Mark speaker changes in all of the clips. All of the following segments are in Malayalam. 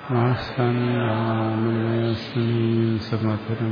Speaker 1: ആസന്നാമയസ്മീം സമധുരം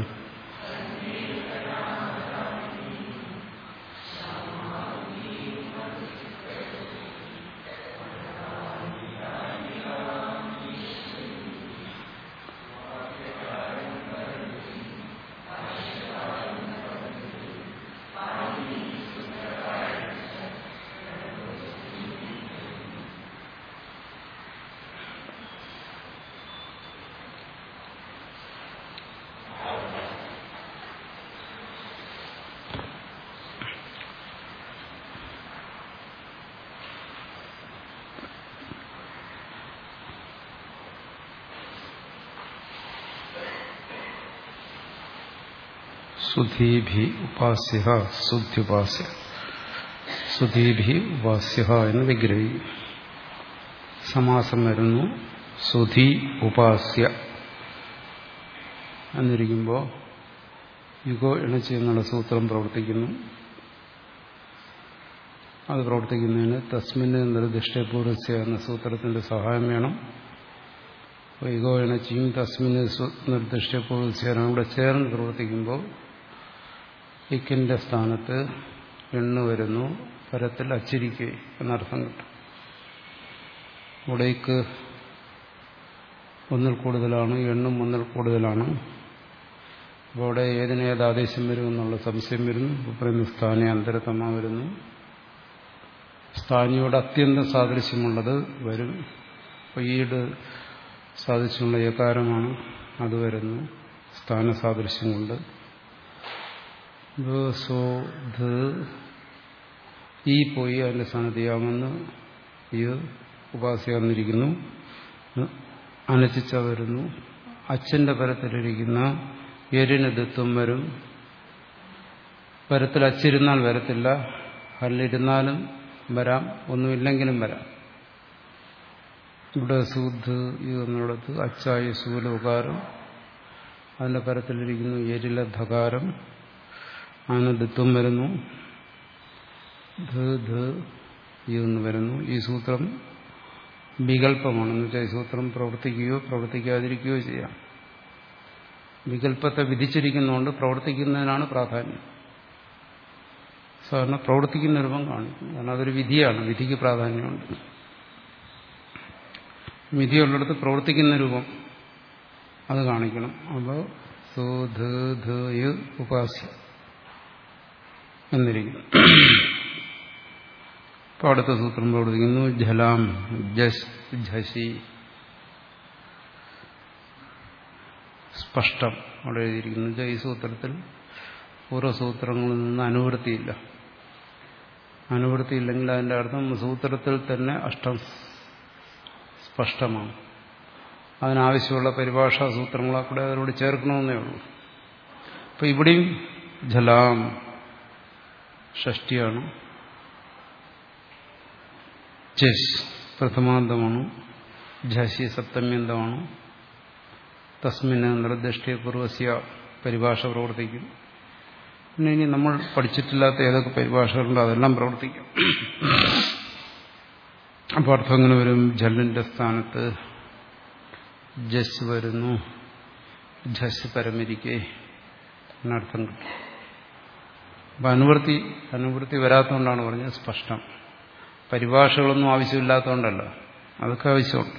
Speaker 1: സുധീഭി ഉപാസ്യ സുധ്യുപാസ്യ സുധീഭി ഉപാസ്യ എന്ന് വിഗ്രഹിക്കും സമാസം വരുന്നു സുധി ഉപാസ്യ എന്നിരിക്കുമ്പോൾ യുഗോ ഇണച്ച് എന്നുള്ള സൂത്രം പ്രവർത്തിക്കുന്നു അത് പ്രവർത്തിക്കുന്നതിന് തസ്മിന് നിർദ്ദിഷ്ടപൂർവസ്യ എന്ന സൂത്രത്തിന്റെ സഹായം വേണം യുഗോ ഇണച്ചിയും തസ്മിന് നിർദ്ദിഷ്ടപൂർവസ്യനും കൂടെ ചേർന്ന് പ്രവർത്തിക്കുമ്പോൾ ഇക്കിന്റെ സ്ഥാനത്ത് എണ്ണ വരുന്നു പരത്തിൽ അച്ചിരിക്കുക എന്നർത്ഥം കിട്ടും ഇവിടേക്ക് ഒന്നിൽ കൂടുതലാണ് എണ്ണും ഒന്നിൽ കൂടുതലാണ് അപ്പോൾ അവിടെ ഏതിന് ഏത് ആദേശം വരുമെന്നുള്ള സംശയം വരുന്നു പറയുന്ന സ്ഥാനി അന്തരതമ വരുന്നു സ്ഥാനിയോട് അത്യന്തം സാദൃശ്യമുള്ളത് വരും അപ്പോൾ ഈട് സാദൃശ്യമുള്ള ഏകാരമാണ് അത് വരുന്നു സ്ഥാന സാദൃശ്യം കൊണ്ട് സോ ഈ പോയി അതിന്റെ സ്ഥാനത്തിയാമെന്ന് ഈ ഉപാസ്യ വന്നിരിക്കുന്നു അനച്ചിച്ച വരുന്നു അച്ഛന്റെ പരത്തിലിരിക്കുന്ന എരിന് ദത്വം വരും പരത്തിൽ അച്ചിരുന്നാൽ വരത്തില്ല ഹല്ലിരുന്നാലും വരാം ഒന്നുമില്ലെങ്കിലും വരാം ഇവിടെ സൂദ് എന്നുള്ളത് അച്ചായ സൂലോകാരം അതിന്റെ പരത്തിലിരിക്കുന്നു എരില ധകാരം അതിന് ദത്വം വരുന്നു എന്ന് വരുന്നു ഈ സൂത്രം വികല്പമാണ് എന്ന് വെച്ചാൽ ഈ സൂത്രം പ്രവർത്തിക്കുകയോ പ്രവർത്തിക്കാതിരിക്കുകയോ ചെയ്യാം വികല്പത്തെ വിധിച്ചിരിക്കുന്നതുകൊണ്ട് പ്രവർത്തിക്കുന്നതിനാണ് പ്രാധാന്യം സാധാരണ പ്രവർത്തിക്കുന്ന രൂപം കാണിക്കും കാരണം അതൊരു വിധിയാണ് വിധിക്ക് പ്രാധാന്യമുണ്ട് വിധിയുള്ളിടത്ത് പ്രവർത്തിക്കുന്ന രൂപം അത് കാണിക്കണം അപ്പോൾ സോ ധ ഉപാസ്യ എന്നിരിക്കുന്നു അപ്പോൾ അടുത്ത സൂത്രം പ്രവർത്തിക്കുന്നു ജലാം ജസ് ഝസി സ്പഷ്ടം അവിടെ എഴുതിയിരിക്കുന്നു ഈ സൂത്രത്തിൽ ഓരോ സൂത്രങ്ങളിൽ നിന്ന് അനുവൃത്തിയില്ല അനുവൃത്തിയില്ലെങ്കിൽ അതിൻ്റെ അർത്ഥം സൂത്രത്തിൽ തന്നെ അഷ്ടം സ്പഷ്ടമാണ് അതിനാവശ്യമുള്ള പരിഭാഷാ സൂത്രങ്ങളെ കൂടെ അതിനോട് ചേർക്കണമെന്നേ ഉള്ളൂ അപ്പം ഇവിടെയും ജലാം ഷഷ്ടിയാണ് ജസ് പ്രഥമാന്തമാണ് ഝാസി സപ്തമ്യന്തമാണ് തസ്മിന് നിർദ്ദിഷ്ടപൂർവസ്യ പരിഭാഷ പ്രവർത്തിക്കും പിന്നെ ഇനി നമ്മൾ പഠിച്ചിട്ടില്ലാത്ത ഏതൊക്കെ പരിഭാഷകളുണ്ടോ അതെല്ലാം പ്രവർത്തിക്കും അപ്പോൾ അർത്ഥം എങ്ങനെ വരും ജല്ലിന്റെ സ്ഥാനത്ത് ജസ് വരുന്നു ജസ് പരമിരിക്കെ എന്നർത്ഥം കിട്ടും അപ്പം അനുവൃത്തി അനുവൃത്തി വരാത്തതുകൊണ്ടാണ് പറഞ്ഞത് സ്പഷ്ടം പരിഭാഷകളൊന്നും ആവശ്യമില്ലാത്തതുകൊണ്ടല്ല അതൊക്കെ ആവശ്യമുണ്ട്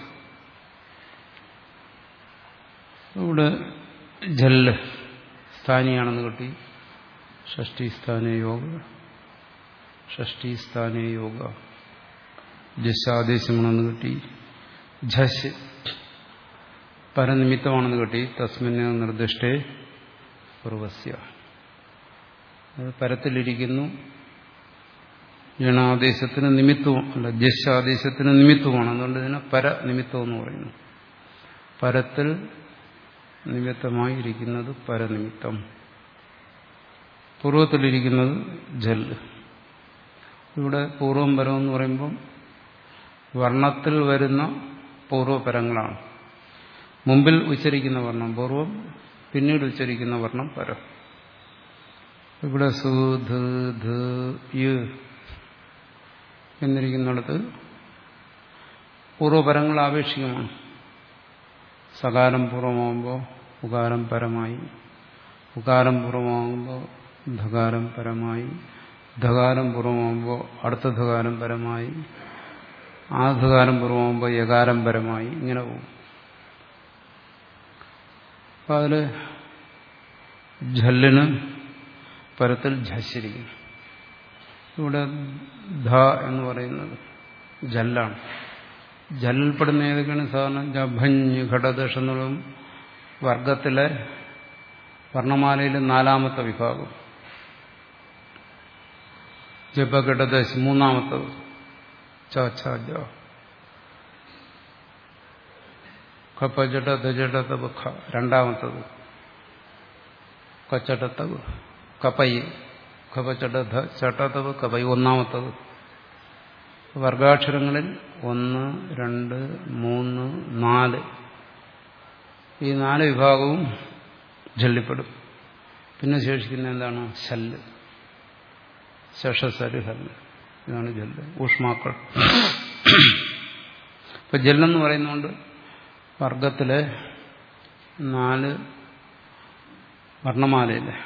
Speaker 1: ഇവിടെ ജല്ല് സ്ഥാനിയാണെന്ന് കിട്ടി ഷഷ്ടി സ്ഥാനേ യോഗ ഷഷ്ടി സ്ഥാനേ യോഗ ജസ്സാദേശമാണെന്ന് കിട്ടി ഝസ് പരനിമിത്തമാണെന്ന് കിട്ടി തസ്മിന് നിർദ്ദിഷ്ടേ പൂർവസ്യ അത് പരത്തിലിരിക്കുന്നു ജണാദേശത്തിന് നിമിത്തവും അല്ല ജസ്സാദേശത്തിന് നിമിത്തവുമാണ് അതുകൊണ്ട് ഇതിനെ പരനിമിത്തം എന്ന് പറയുന്നു പരത്തിൽ നിമിത്തമായി ഇരിക്കുന്നത് പരനിമിത്തം പൂർവ്വത്തിലിരിക്കുന്നത് ജല് ഇവിടെ പൂർവം പരം എന്ന് പറയുമ്പം വർണ്ണത്തിൽ വരുന്ന പൂർവ്വപരങ്ങളാണ് മുമ്പിൽ ഉച്ചരിക്കുന്ന വർണ്ണം പൂർവം പിന്നീട് ഉച്ചരിക്കുന്ന വർണ്ണം പരം ഇവിടെ സു ധ ധ യ് എന്നിരിക്കുന്നിടത്ത് പൂർവ്വപരങ്ങൾ ആപേക്ഷികമാണ് സകാരം പൂർവമാകുമ്പോൾ ഉകാരം പരമായി ഉകാരം പൂർവമാകുമ്പോൾ ധകാരം പരമായി ധകാരം പൂർവമാകുമ്പോൾ അടുത്ത ധകാരം പരമായി ആ ധകാരം പൂർവമാകുമ്പോൾ യകാരം പരമായി ഇങ്ങനെ പോകും അപ്പം അതിൽ ഝല്ലിന് പരത്തിൽ ഝസ്സിരിക്കുന്നു ഇവിടെ ധ എന്ന് പറയുന്നത് ജല്ലാണ് ജല്ലിൽപ്പെടുന്ന ഏതൊക്കെയാണ് സാധാരണ ജഭഞ്ഞ് ഘടദശ എന്നുള്ളതും വർഗത്തിലെ വർണ്ണമാലയിലെ നാലാമത്തെ വിഭാഗം ജപഘടദശ് മൂന്നാമത്തത് ച ഛ ജ ഖപ്പജട ദജട തബ് ഖ രണ്ടാമത്തത് കച്ചടത്തവ് കപ്പൈ ഖപച്ചട ധ ചട്ടത്തവ് കപൈ ഒന്നാമത്തത് വർഗാക്ഷരങ്ങളിൽ ഒന്ന് രണ്ട് മൂന്ന് നാല് ഈ നാല് വിഭാഗവും ജല്ലിപ്പെടും പിന്നെ ശേഷിക്കുന്ന എന്താണ് ശല്ല് ശഷസര് ഹല്ല് ഇതാണ് ജല്ല് ഊഷ്മാക്കൾ ഇപ്പൊ ജല്ലെന്ന് പറയുന്നതുകൊണ്ട് വർഗത്തിലെ നാല് വർണ്ണമാലയില്ലേ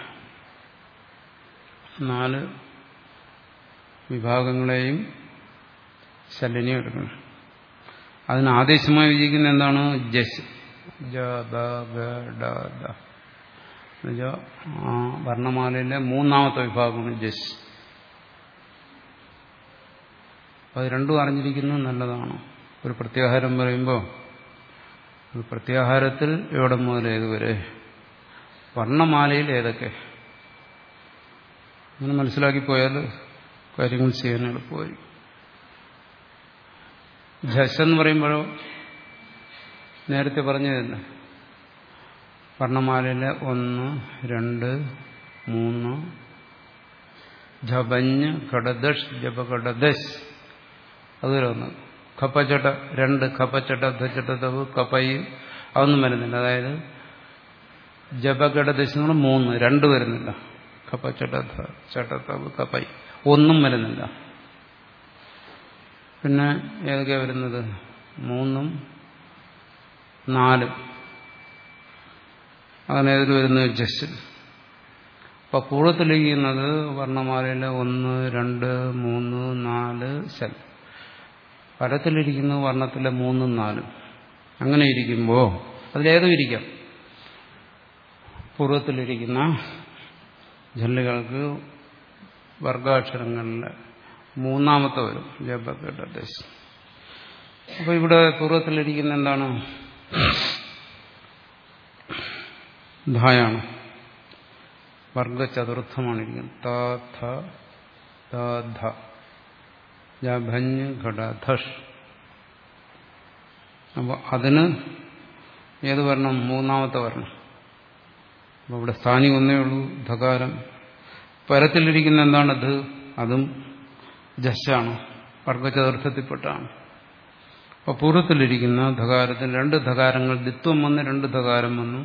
Speaker 1: നാല് വിഭാഗങ്ങളെയും ശല്യനെയും എടുക്കണം അതിന് ആദേശമായി വിജയിക്കുന്ന എന്താണ് ജസ് ജ ബ ഗ ഡ ദ എന്നുവെച്ചാൽ ആ വർണ്ണമാലയിലെ മൂന്നാമത്തെ വിഭാഗമാണ് ജസ് അത് രണ്ടും അറിഞ്ഞിരിക്കുന്നത് നല്ലതാണ് ഒരു പ്രത്യാഹാരം പറയുമ്പോൾ ഒരു പ്രത്യാഹാരത്തിൽ എവിടെ മുതൽ ഏതുവരെ വർണ്ണമാലയിൽ ഏതൊക്കെ അങ്ങനെ മനസ്സിലാക്കി പോയാൽ കാര്യങ്ങൾ ചെയ്യാൻ എളുപ്പമായിരിക്കും ഝസ് എന്ന് പറയുമ്പോഴോ നേരത്തെ പറഞ്ഞതല്ല വർണ്ണമാലയിലെ ഒന്ന് രണ്ട് മൂന്ന് ജപഞ്ഞ് ഘടദഷ് ജപഘടദശ് അതുവരെ ഒന്ന് ഖപ്പച്ചട്ട രണ്ട് ഖപ്പച്ചട്ട ധച്ചട്ട തവ് കപ്പയി അതൊന്നും വരുന്നില്ല അതായത് ജപഘടദശങ്ങൾ മൂന്ന് രണ്ട് വരുന്നില്ല ഖപ്പച്ചട്ട ചട്ടത്തവ് കപ്പൈ ഒന്നും വരുന്നില്ല പിന്നെ ഏതൊക്കെയാ വരുന്നത് മൂന്നും നാലും അങ്ങനെ ഏതിൽ വരുന്നത് ജസ്റ്റ് അപ്പൊ പൂർവ്വത്തിലിരിക്കുന്നത് വർണ്ണമാലയിലെ ഒന്ന് രണ്ട് മൂന്ന് നാല് ശൽ പരത്തിലിരിക്കുന്നത് വർണ്ണത്തിലെ മൂന്നും നാലും അങ്ങനെ ഇരിക്കുമ്പോൾ അതിലേതും ഇരിക്കാം പൂർവ്വത്തിലിരിക്കുന്ന ജല്ലുകൾക്ക് വർഗാക്ഷരങ്ങളിലെ മൂന്നാമത്തെ വരും ജപകടദേശ് അപ്പൊ ഇവിടെ പൂർവ്വത്തിലിരിക്കുന്ന എന്താണ് ധായാണ് വർഗചതുർത്ഥമാണ് ഇരിക്കുന്നത് ത ഥ ധ ജഭഞ്ഞ് ഘട ധഷ് അപ്പോൾ അതിന് ഏത് വർണ്ണം മൂന്നാമത്തെ വർണ്ണം അപ്പോൾ ഇവിടെ സ്ഥാനി ഒന്നേ ഉള്ളൂ ധകാരം പരത്തിലിരിക്കുന്ന എന്താണ് ധ അതും ജസ്സാണ് വർഗചതുർത്ഥത്തിൽപ്പെട്ടാണ് അപ്പോൾ പൂർവ്വത്തിലിരിക്കുന്ന ധകാരത്തിന് രണ്ട് ധകാരങ്ങൾ ദിത്വം വന്ന് രണ്ട് ധകാരം വന്നു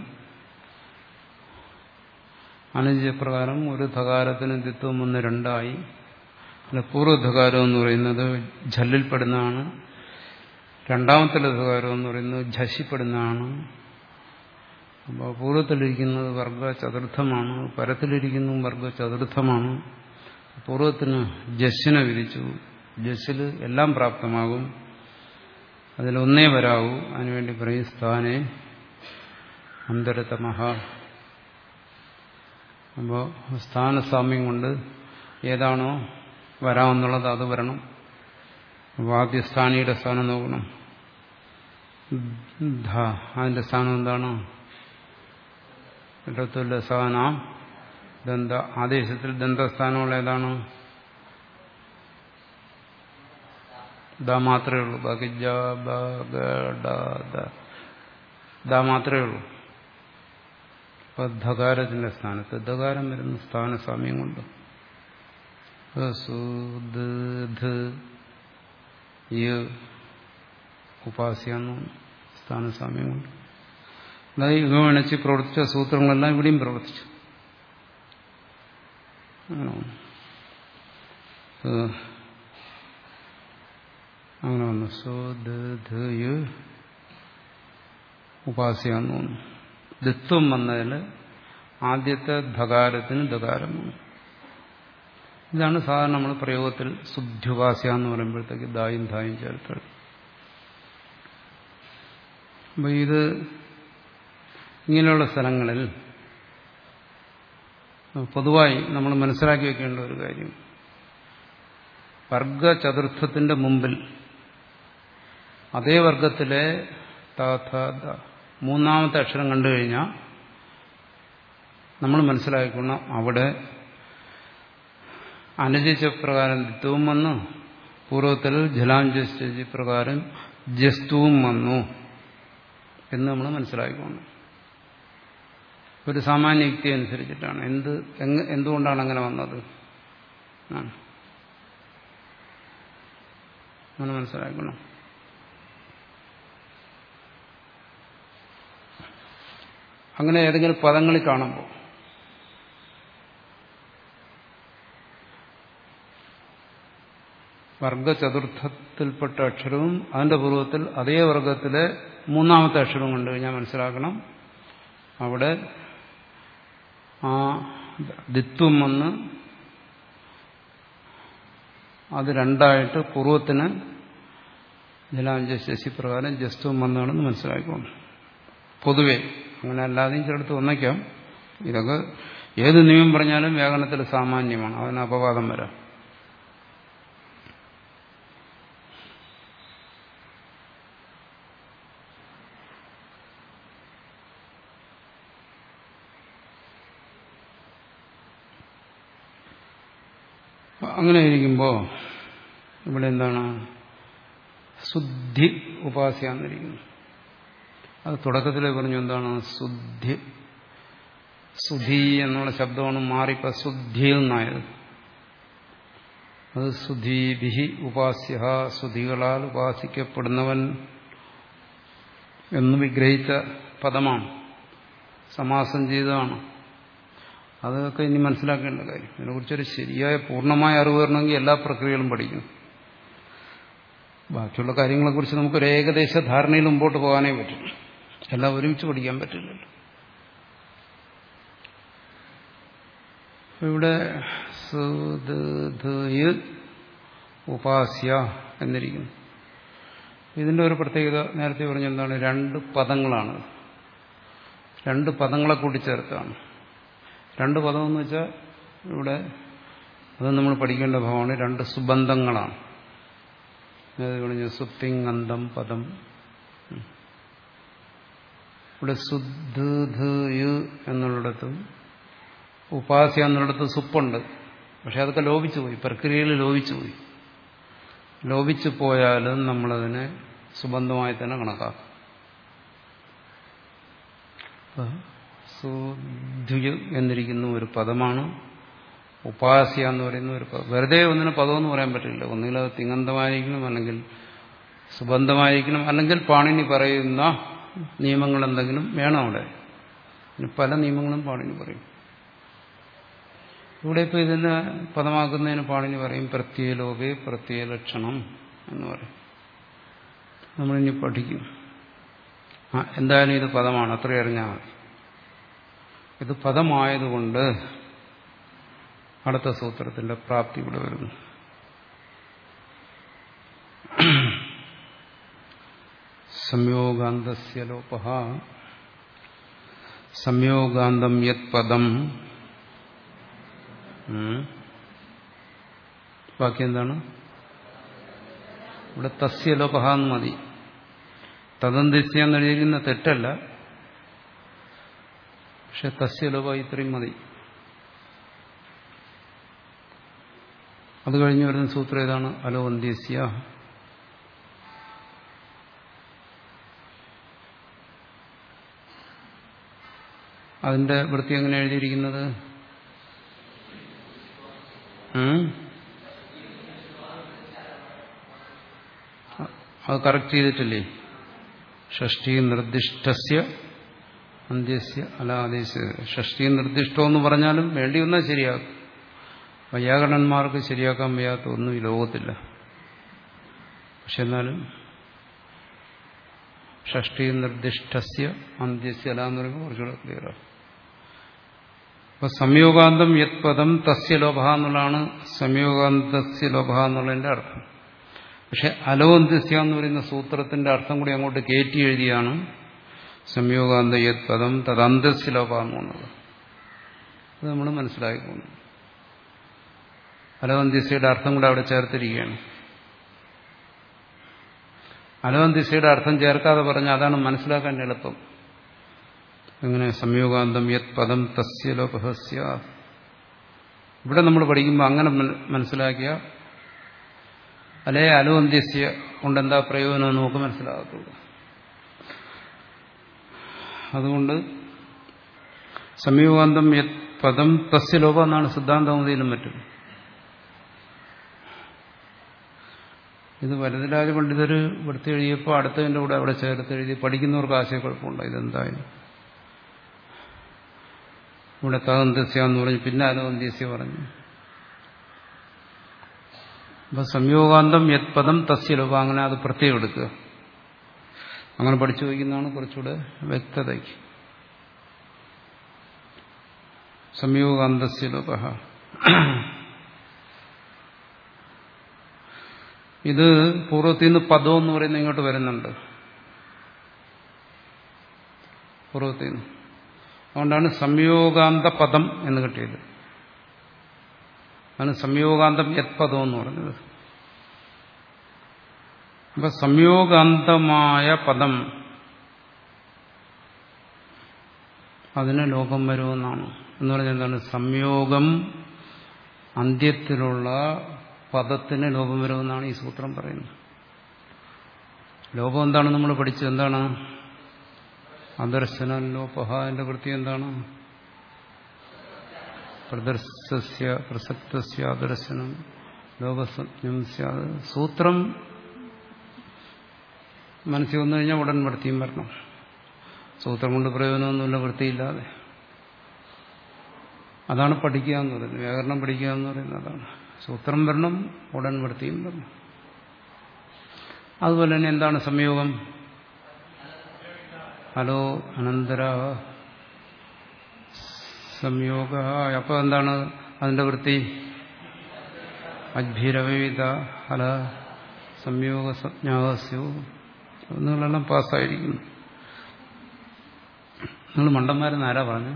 Speaker 1: അനുജപ്രകാരം ഒരു ധകാരത്തിന് ദിത്വം വന്ന് രണ്ടായി അല്ല പൂർവ്വധകാരം എന്ന് പറയുന്നത് ജല്ലിൽപ്പെടുന്നതാണ് രണ്ടാമത്തെ ലധകാരം എന്ന് പറയുന്നത് ഝഷിപ്പെടുന്നതാണ് അപ്പോൾ പൂർവ്വത്തിലിരിക്കുന്നത് വർഗ ചതുർത്ഥമാണ് പരത്തിലിരിക്കുന്നതും വർഗ ചതുർത്ഥമാണ് പൂർവ്വത്തിന് ജസ്സിനെ വിധിച്ചു ജസ്സിൽ എല്ലാം പ്രാപ്തമാകും അതിലൊന്നേ വരാവൂ അതിനുവേണ്ടി പറയും സ്ഥാനെ അന്തരതമഹ അപ്പോൾ സ്ഥാനസാമ്യം കൊണ്ട് ഏതാണോ വരാമെന്നുള്ളത് അത് വരണം അപ്പോൾ ആദ്യ സ്ഥാനിയുടെ സ്ഥാനം നോക്കണം ധ അതിന്റെ സ്ഥാനം എന്താണ് ഇടത്തുള്ള സ്ഥാന ദന്ത ആദേശത്തിൽ ദന്തസ്ഥാനമുള്ള ഏതാണ് ദ മാത്രമേ ഉള്ളൂ ബാക്കി ജ ബ ഗ ഡ ദ ദ മാത്രമേ ഉള്ളൂ അപ്പൊ ധകാരത്തിന്റെ സ്ഥാനത്ത് ധകാരം വരുന്ന സ്ഥാനസാമ്യം കൊണ്ട് ഉപാസ്യെന്ന് സ്ഥാനസാമ്യം കൊണ്ട് അതായത് യുഗമണിച്ച് പ്രവർത്തിച്ച സൂത്രങ്ങളെല്ലാം ഇവിടെയും പ്രവർത്തിച്ചു അങ്ങനെ അങ്ങനെ വന്നു സോ ദ ഉപാസ്യ എന്ന് തോന്നുന്നു ദിത്വം വന്നതിൽ ആദ്യത്തെ ധകാരത്തിന് ധകാരം വന്നു ഇതാണ് സാധാരണ നമ്മൾ പ്രയോഗത്തിൽ ശുദ്ധ്യുപാസ്യ എന്ന് പറയുമ്പോഴത്തേക്ക് ദായും ധായും ചേർത്തത് അപ്പൊ ഇത് ഇങ്ങനെയുള്ള സ്ഥലങ്ങളിൽ പൊതുവായി നമ്മൾ മനസ്സിലാക്കി വെക്കേണ്ട ഒരു കാര്യം വർഗചതുർത്ഥത്തിന്റെ മുമ്പിൽ അതേ വർഗത്തിലെ മൂന്നാമത്തെ അക്ഷരം കണ്ടു കഴിഞ്ഞാൽ നമ്മൾ മനസ്സിലാക്കണം അവിടെ അനുജച്ച പ്രകാരം ദിത്വവും വന്നു പൂർവ്വത്തിൽ ജലാഞ്ജി പ്രകാരം ജസ്തുവും വന്നു എന്ന് നമ്മൾ മനസ്സിലാക്കിക്കൊണ്ട് ഒരു സാമാന്യ യുക്തി അനുസരിച്ചിട്ടാണ് എന്ത് എന്തുകൊണ്ടാണ് അങ്ങനെ വന്നത് അങ്ങനെ മനസ്സിലാക്കണം അങ്ങനെ ഏതെങ്കിലും പദങ്ങളിൽ കാണുമ്പോൾ വർഗചതുർത്ഥത്തിൽപ്പെട്ട അക്ഷരവും അതിന്റെ പൂർവ്വത്തിൽ അതേ വർഗത്തിലെ മൂന്നാമത്തെ അക്ഷരവും കണ്ടു കഴിഞ്ഞാൽ മനസ്സിലാക്കണം അവിടെ ആ ദിത്വം വന്ന് അത് രണ്ടായിട്ട് പൂർവ്വത്തിന് ജലാഞ്ച ശശിപ്രകാരം ജസ്ത്വം വന്നാണെന്ന് മനസ്സിലാക്കണം പൊതുവെ അങ്ങനെ അല്ലാതെയും ചിലടത്ത് വന്നേക്കാം ഇതൊക്കെ ഏത് നിയമം പറഞ്ഞാലും വ്യാകരണത്തിൽ സാമാന്യമാണ് അതിന് അപവാദം വരാം അങ്ങനെ ഇരിക്കുമ്പോൾ ഇവിടെ എന്താണ് ശുദ്ധി ഉപാസ്യ എന്നിരിക്കുന്നു അത് തുടക്കത്തിൽ പറഞ്ഞു എന്താണ് ശുദ്ധി സുധി എന്നുള്ള ശബ്ദമാണ് മാറിപ്പോ ശുദ്ധി എന്നായത് അത് സുധീഭിഹി ഉപാസ്യ സുധികളാൽ ഉപാസിക്കപ്പെടുന്നവൻ എന്ന് വിഗ്രഹിച്ച പദമാണ് സമാസം ചെയ്തതാണ് അതൊക്കെ ഇനി മനസ്സിലാക്കേണ്ട കാര്യം ഇതിനെക്കുറിച്ചൊരു ശരിയായ പൂർണ്ണമായ അറിവ് വരണമെങ്കിൽ എല്ലാ പ്രക്രിയകളും പഠിക്കണം ബാക്കിയുള്ള കാര്യങ്ങളെക്കുറിച്ച് നമുക്കൊരു ഏകദേശ ധാരണയിൽ മുമ്പോട്ട് പോകാനേ പറ്റും എല്ലാം ഒരുമിച്ച് പഠിക്കാൻ പറ്റില്ലല്ലോ ഇവിടെ ഉപാസ്യ എന്നിരിക്കുന്നു ഇതിന്റെ ഒരു പ്രത്യേകത നേരത്തെ പറഞ്ഞ എന്താണ് രണ്ട് പദങ്ങളാണ് രണ്ട് പദങ്ങളെ കൂട്ടിച്ചേർത്താണ് രണ്ട് പദം എന്ന് വെച്ചാൽ ഇവിടെ അത് നമ്മൾ പഠിക്കേണ്ട ഭാവമാണ് രണ്ട് സുബന്ധങ്ങളാണ് പറഞ്ഞ സുത്തിങ് അന്തം പദം ഇവിടെ സുദ്ധ എന്നുള്ളിടത്തും ഉപാസ്യ എന്നുള്ളിടത്ത് സുപ്പുണ്ട് പക്ഷെ അതൊക്കെ ലോപിച്ചു പോയി പ്രക്രിയയിൽ ലോപിച്ചു പോയി ലോപിച്ചു പോയാലും നമ്മളതിനെ സുബന്ധമായി തന്നെ കണക്കാക്കും സുദ്യുജ് എന്നിരിക്കുന്ന ഒരു പദമാണ് ഉപാസ്യ എന്ന് പറയുന്ന ഒരു പദം വെറുതെ ഒന്നിന് പദമെന്ന് പറയാൻ പറ്റില്ല ഒന്നുകിൽ അത് തിങ്ങന്തമായിരിക്കണം അല്ലെങ്കിൽ സുബന്ധമായിരിക്കണം അല്ലെങ്കിൽ പാണിനി പറയുന്ന നിയമങ്ങൾ എന്തെങ്കിലും വേണം അവിടെ പല നിയമങ്ങളും പാണിനി പറയും ഇവിടെ ഇപ്പോൾ ഇതിനെ പദമാക്കുന്നതിന് പാണിനി പറയും പ്രത്യയലോപേ പ്രത്യയലക്ഷണം എന്ന് പറയും നമ്മളിനി പഠിക്കും ആ എന്തായാലും ഇത് പദമാണ് അത്ര അറിഞ്ഞാൽ മതി ഇത് പദമായതുകൊണ്ട് അടുത്ത സൂത്രത്തിന്റെ പ്രാപ്തി ഇവിടെ വരുന്നു സംയോഗാന്തസ്യ ലോപ സംയോഗാന്തം യത് പദം ബാക്കി എന്താണ് ഇവിടെ തസ്യ ലോപഹ എന്ന് മതി തദന്തിസ്യ എന്ന് എഴുതിയിരിക്കുന്ന തെറ്റല്ല പക്ഷെ തസ്യ ലോപ ഇത്രയും മതി അത് കഴിഞ്ഞ് വരുന്ന സൂത്രം ഏതാണ് അലോ അന്ത്യസ്യ അതിന്റെ വൃത്തി എങ്ങനെ എഴുതിയിരിക്കുന്നത് അത് കറക്റ്റ് ചെയ്തിട്ടില്ലേ ഷഷ്ടി നിർദ്ദിഷ്ടസ്യ അന്ത്യസ്യ അലാദേശ ഷഷ്ടി നിർദ്ദിഷ്ടം എന്ന് പറഞ്ഞാലും വേണ്ടി വന്നാൽ ശരിയാക്കും വൈയാകരണന്മാർക്ക് ശരിയാക്കാൻ വയ്യാത്ത ഒന്നും ഈ ലോകത്തില്ല പക്ഷെ എന്നാലും ഷഷ്ടി നിർദ്ദിഷ്ടസ്യ അന്ത്യസ്യ അല എന്ന് പറയുമ്പോൾ കുറച്ചുകൂടെ ക്ലിയറാണ് അപ്പൊ സംയോഗാന്തം യത് പദം തസ്യ ലോഭ എന്നുള്ളതാണ് സംയോഗാന്തസ്യ ലോഭ എന്നുള്ളതിന്റെ അർത്ഥം പക്ഷെ അലോന്ത്യസ്യ എന്ന് പറയുന്ന സൂത്രത്തിന്റെ അർത്ഥം കൂടി അങ്ങോട്ട് കയറ്റി എഴുതിയാണ് സംയോഗാന്ത യത് പദം തദന്തസ്യ ലോഭ എന്നുള്ളത് അത് നമ്മൾ മനസ്സിലാക്കിക്കുന്നു അലവന്തിസയുടെ അർത്ഥം കൂടെ അവിടെ ചേർത്തിരിക്കുകയാണ് അലവന്തിസയുടെ അർത്ഥം ചേർക്കാതെ പറഞ്ഞ അതാണ് മനസ്സിലാക്കാൻ എളുപ്പം എങ്ങനെ സംയോഗാന്തം യത് പദം തസ്യ ലോപഹസ്യ ഇവിടെ നമ്മൾ പഠിക്കുമ്പോൾ അങ്ങനെ മനസ്സിലാക്കിയ അല്ലേ അലോന്ത്യസ്യ കൊണ്ടെന്താ പ്രയോജനം എന്ന് നമുക്ക് മനസ്സിലാകത്തുള്ളൂ അതുകൊണ്ട് സംയോഗാന്തം യത് പദം തസ്യ ലോപ എന്നാണ് സിദ്ധാന്തമതിയിലും മറ്റും ഇത് വരദരാജ പണ്ഡിതർ ഇവിടുത്തെ എഴുതിയപ്പോൾ അടുത്തതിൻ്റെ കൂടെ അവിടെ ചേർത്ത് എഴുതി പഠിക്കുന്നവർക്ക് ആശയക്കുഴപ്പമുണ്ട് ഇതെന്തായാലും ഇവിടെ തകന്ത്യസ്യ എന്ന് പറഞ്ഞു പിന്നെ അനവന്ത്യസ്യ പറഞ്ഞു അപ്പൊ സംയോഗാന്തം യത് പദം തസ്യലോപ അങ്ങനെ അത് പ്രത്യേകം എടുക്കുക അങ്ങനെ പഠിച്ചു വയ്ക്കുന്നതാണ് കുറച്ചുകൂടെ വ്യക്തതയ്ക്ക് സംയോഗാന്തസ്യ ലോപ ഇത് പൂർവ്വത്തിൽ നിന്ന് പദം എന്ന് പറയുന്നത് ഇങ്ങോട്ട് വരുന്നുണ്ട് പൂർവ്വത്തിൽ നിന്ന് അതുകൊണ്ടാണ് സംയോഗാന്ത പദം എന്ന് കിട്ടിയത് അതാണ് സംയോഗാന്തം യത് പദം എന്ന് പറഞ്ഞത് അപ്പൊ സംയോഗാന്തമായ പദം അതിന് ലോകം വരുമെന്നാണ് എന്ന് പറഞ്ഞാൽ എന്താണ് സംയോഗം അന്ത്യത്തിലുള്ള പദത്തിന് ലോപം വരുമെന്നാണ് ഈ സൂത്രം പറയുന്നത് ലോപം എന്താണ് നമ്മൾ പഠിച്ചത് എന്താണ് അദർശന ലോപഹ എന്റെ വൃത്തി എന്താണ് പ്രദർശസ്യ പ്രസക്തസ്യ അദർശനം ലോകസജ്ഞം സ്യാത് സൂത്രം മനസ്സിൽ വന്നു കഴിഞ്ഞാൽ ഉടൻ വൃത്തിയും വരണം സൂത്രം കൊണ്ട് പ്രയോജനമൊന്നുമില്ല വൃത്തിയില്ലാതെ അതാണ് പഠിക്കുക എന്ന് പറയുന്നത് വ്യാകരണം പഠിക്കുക എന്ന് പറയുന്നത് അതാണ് സൂത്രം വരണം ഉടൻ വൃത്തിയും വരണം അതുപോലെ തന്നെ എന്താണ് സംയോഗം ഹലോ അനന്തര സംയോഗ അപ്പോൾ എന്താണ് അതിന്റെ വൃത്തി അജ്ഭീരവിധ ഹല സംയോഗ സംജ്ഞാസ്യോ നിങ്ങളെല്ലാം പാസ്സായിരിക്കുന്നു നിങ്ങൾ മണ്ടന്മാരെന്ന് ആരാ പറഞ്ഞു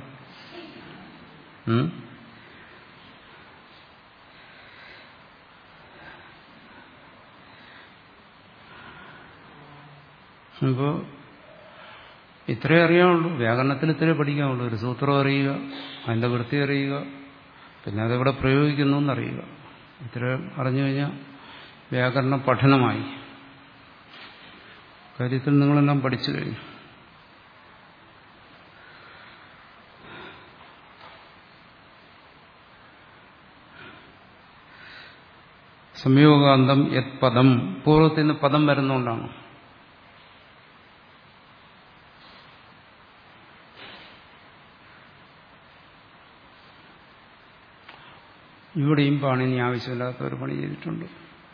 Speaker 1: അപ്പോൾ ഇത്രേ അറിയാവുള്ളൂ വ്യാകരണത്തിൽ ഇത്രേ പഠിക്കാവുള്ളൂ ഒരു സൂത്രം അറിയുക അതിന്റെ വൃത്തി അറിയുക പിന്നെ അതെവിടെ പ്രയോഗിക്കുന്നു എന്നറിയുക ഇത്ര അറിഞ്ഞു കഴിഞ്ഞാൽ വ്യാകരണ പഠനമായി കാര്യത്തിൽ നിങ്ങളെല്ലാം പഠിച്ചു കഴിഞ്ഞു സംയോഗാന്തം യത് പദം പൂർവ്വത്തിൽ നിന്ന് പദം വരുന്നുകൊണ്ടാണ് ഇവിടെയും പാണിനി ആവശ്യമില്ലാത്ത ഒരു പണി ചെയ്തിട്ടുണ്ട്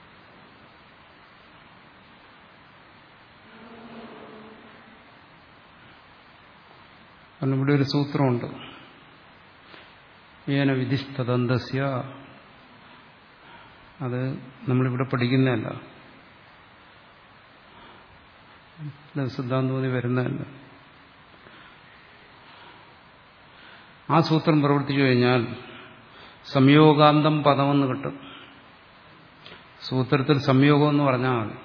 Speaker 1: കാരണം ഇവിടെ ഒരു സൂത്രമുണ്ട് ഏന വിധിസ്തദന്തസ്യ അത് നമ്മളിവിടെ പഠിക്കുന്നതല്ല സിദ്ധാന്തോതി വരുന്നതല്ല ആ സൂത്രം പ്രവർത്തിച്ചു കഴിഞ്ഞാൽ സംയോഗാന്തം പദമെന്ന് കിട്ടും സൂത്രത്തിൽ സംയോഗം എന്ന് പറഞ്ഞാൽ മതി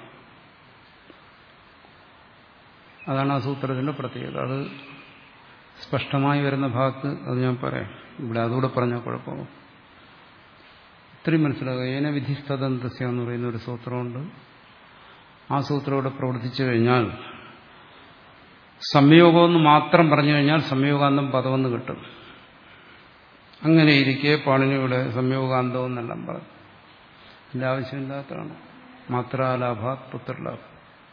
Speaker 1: അതാണ് ആ സൂത്രത്തിന്റെ പ്രത്യേകത അത് സ്പഷ്ടമായി വരുന്ന ഭാഗത്ത് അത് ഞാൻ പറയാം ഇവിടെ അതുകൂടെ പറഞ്ഞാൽ കുഴപ്പമോ ഇത്രയും മനസ്സിലാക്കുക ഏന വിധിസ്തദന്തസ്യ എന്ന് പറയുന്ന ഒരു സൂത്രമുണ്ട് ആ സൂത്രം ഇവിടെ പ്രവർത്തിച്ചു കഴിഞ്ഞാൽ സംയോഗമെന്ന് മാത്രം പറഞ്ഞു കഴിഞ്ഞാൽ സംയോഗാന്തം പദമെന്ന് കിട്ടും അങ്ങനെ ഇരിക്കെ പാണിനിയുടെ സംയോഗാന്തം എന്നെല്ലാം പറഞ്ഞു ഇതിന്റെ ആവശ്യമില്ലാത്തതാണ് മാത്രാലാഭാത് പുത്രലാഭം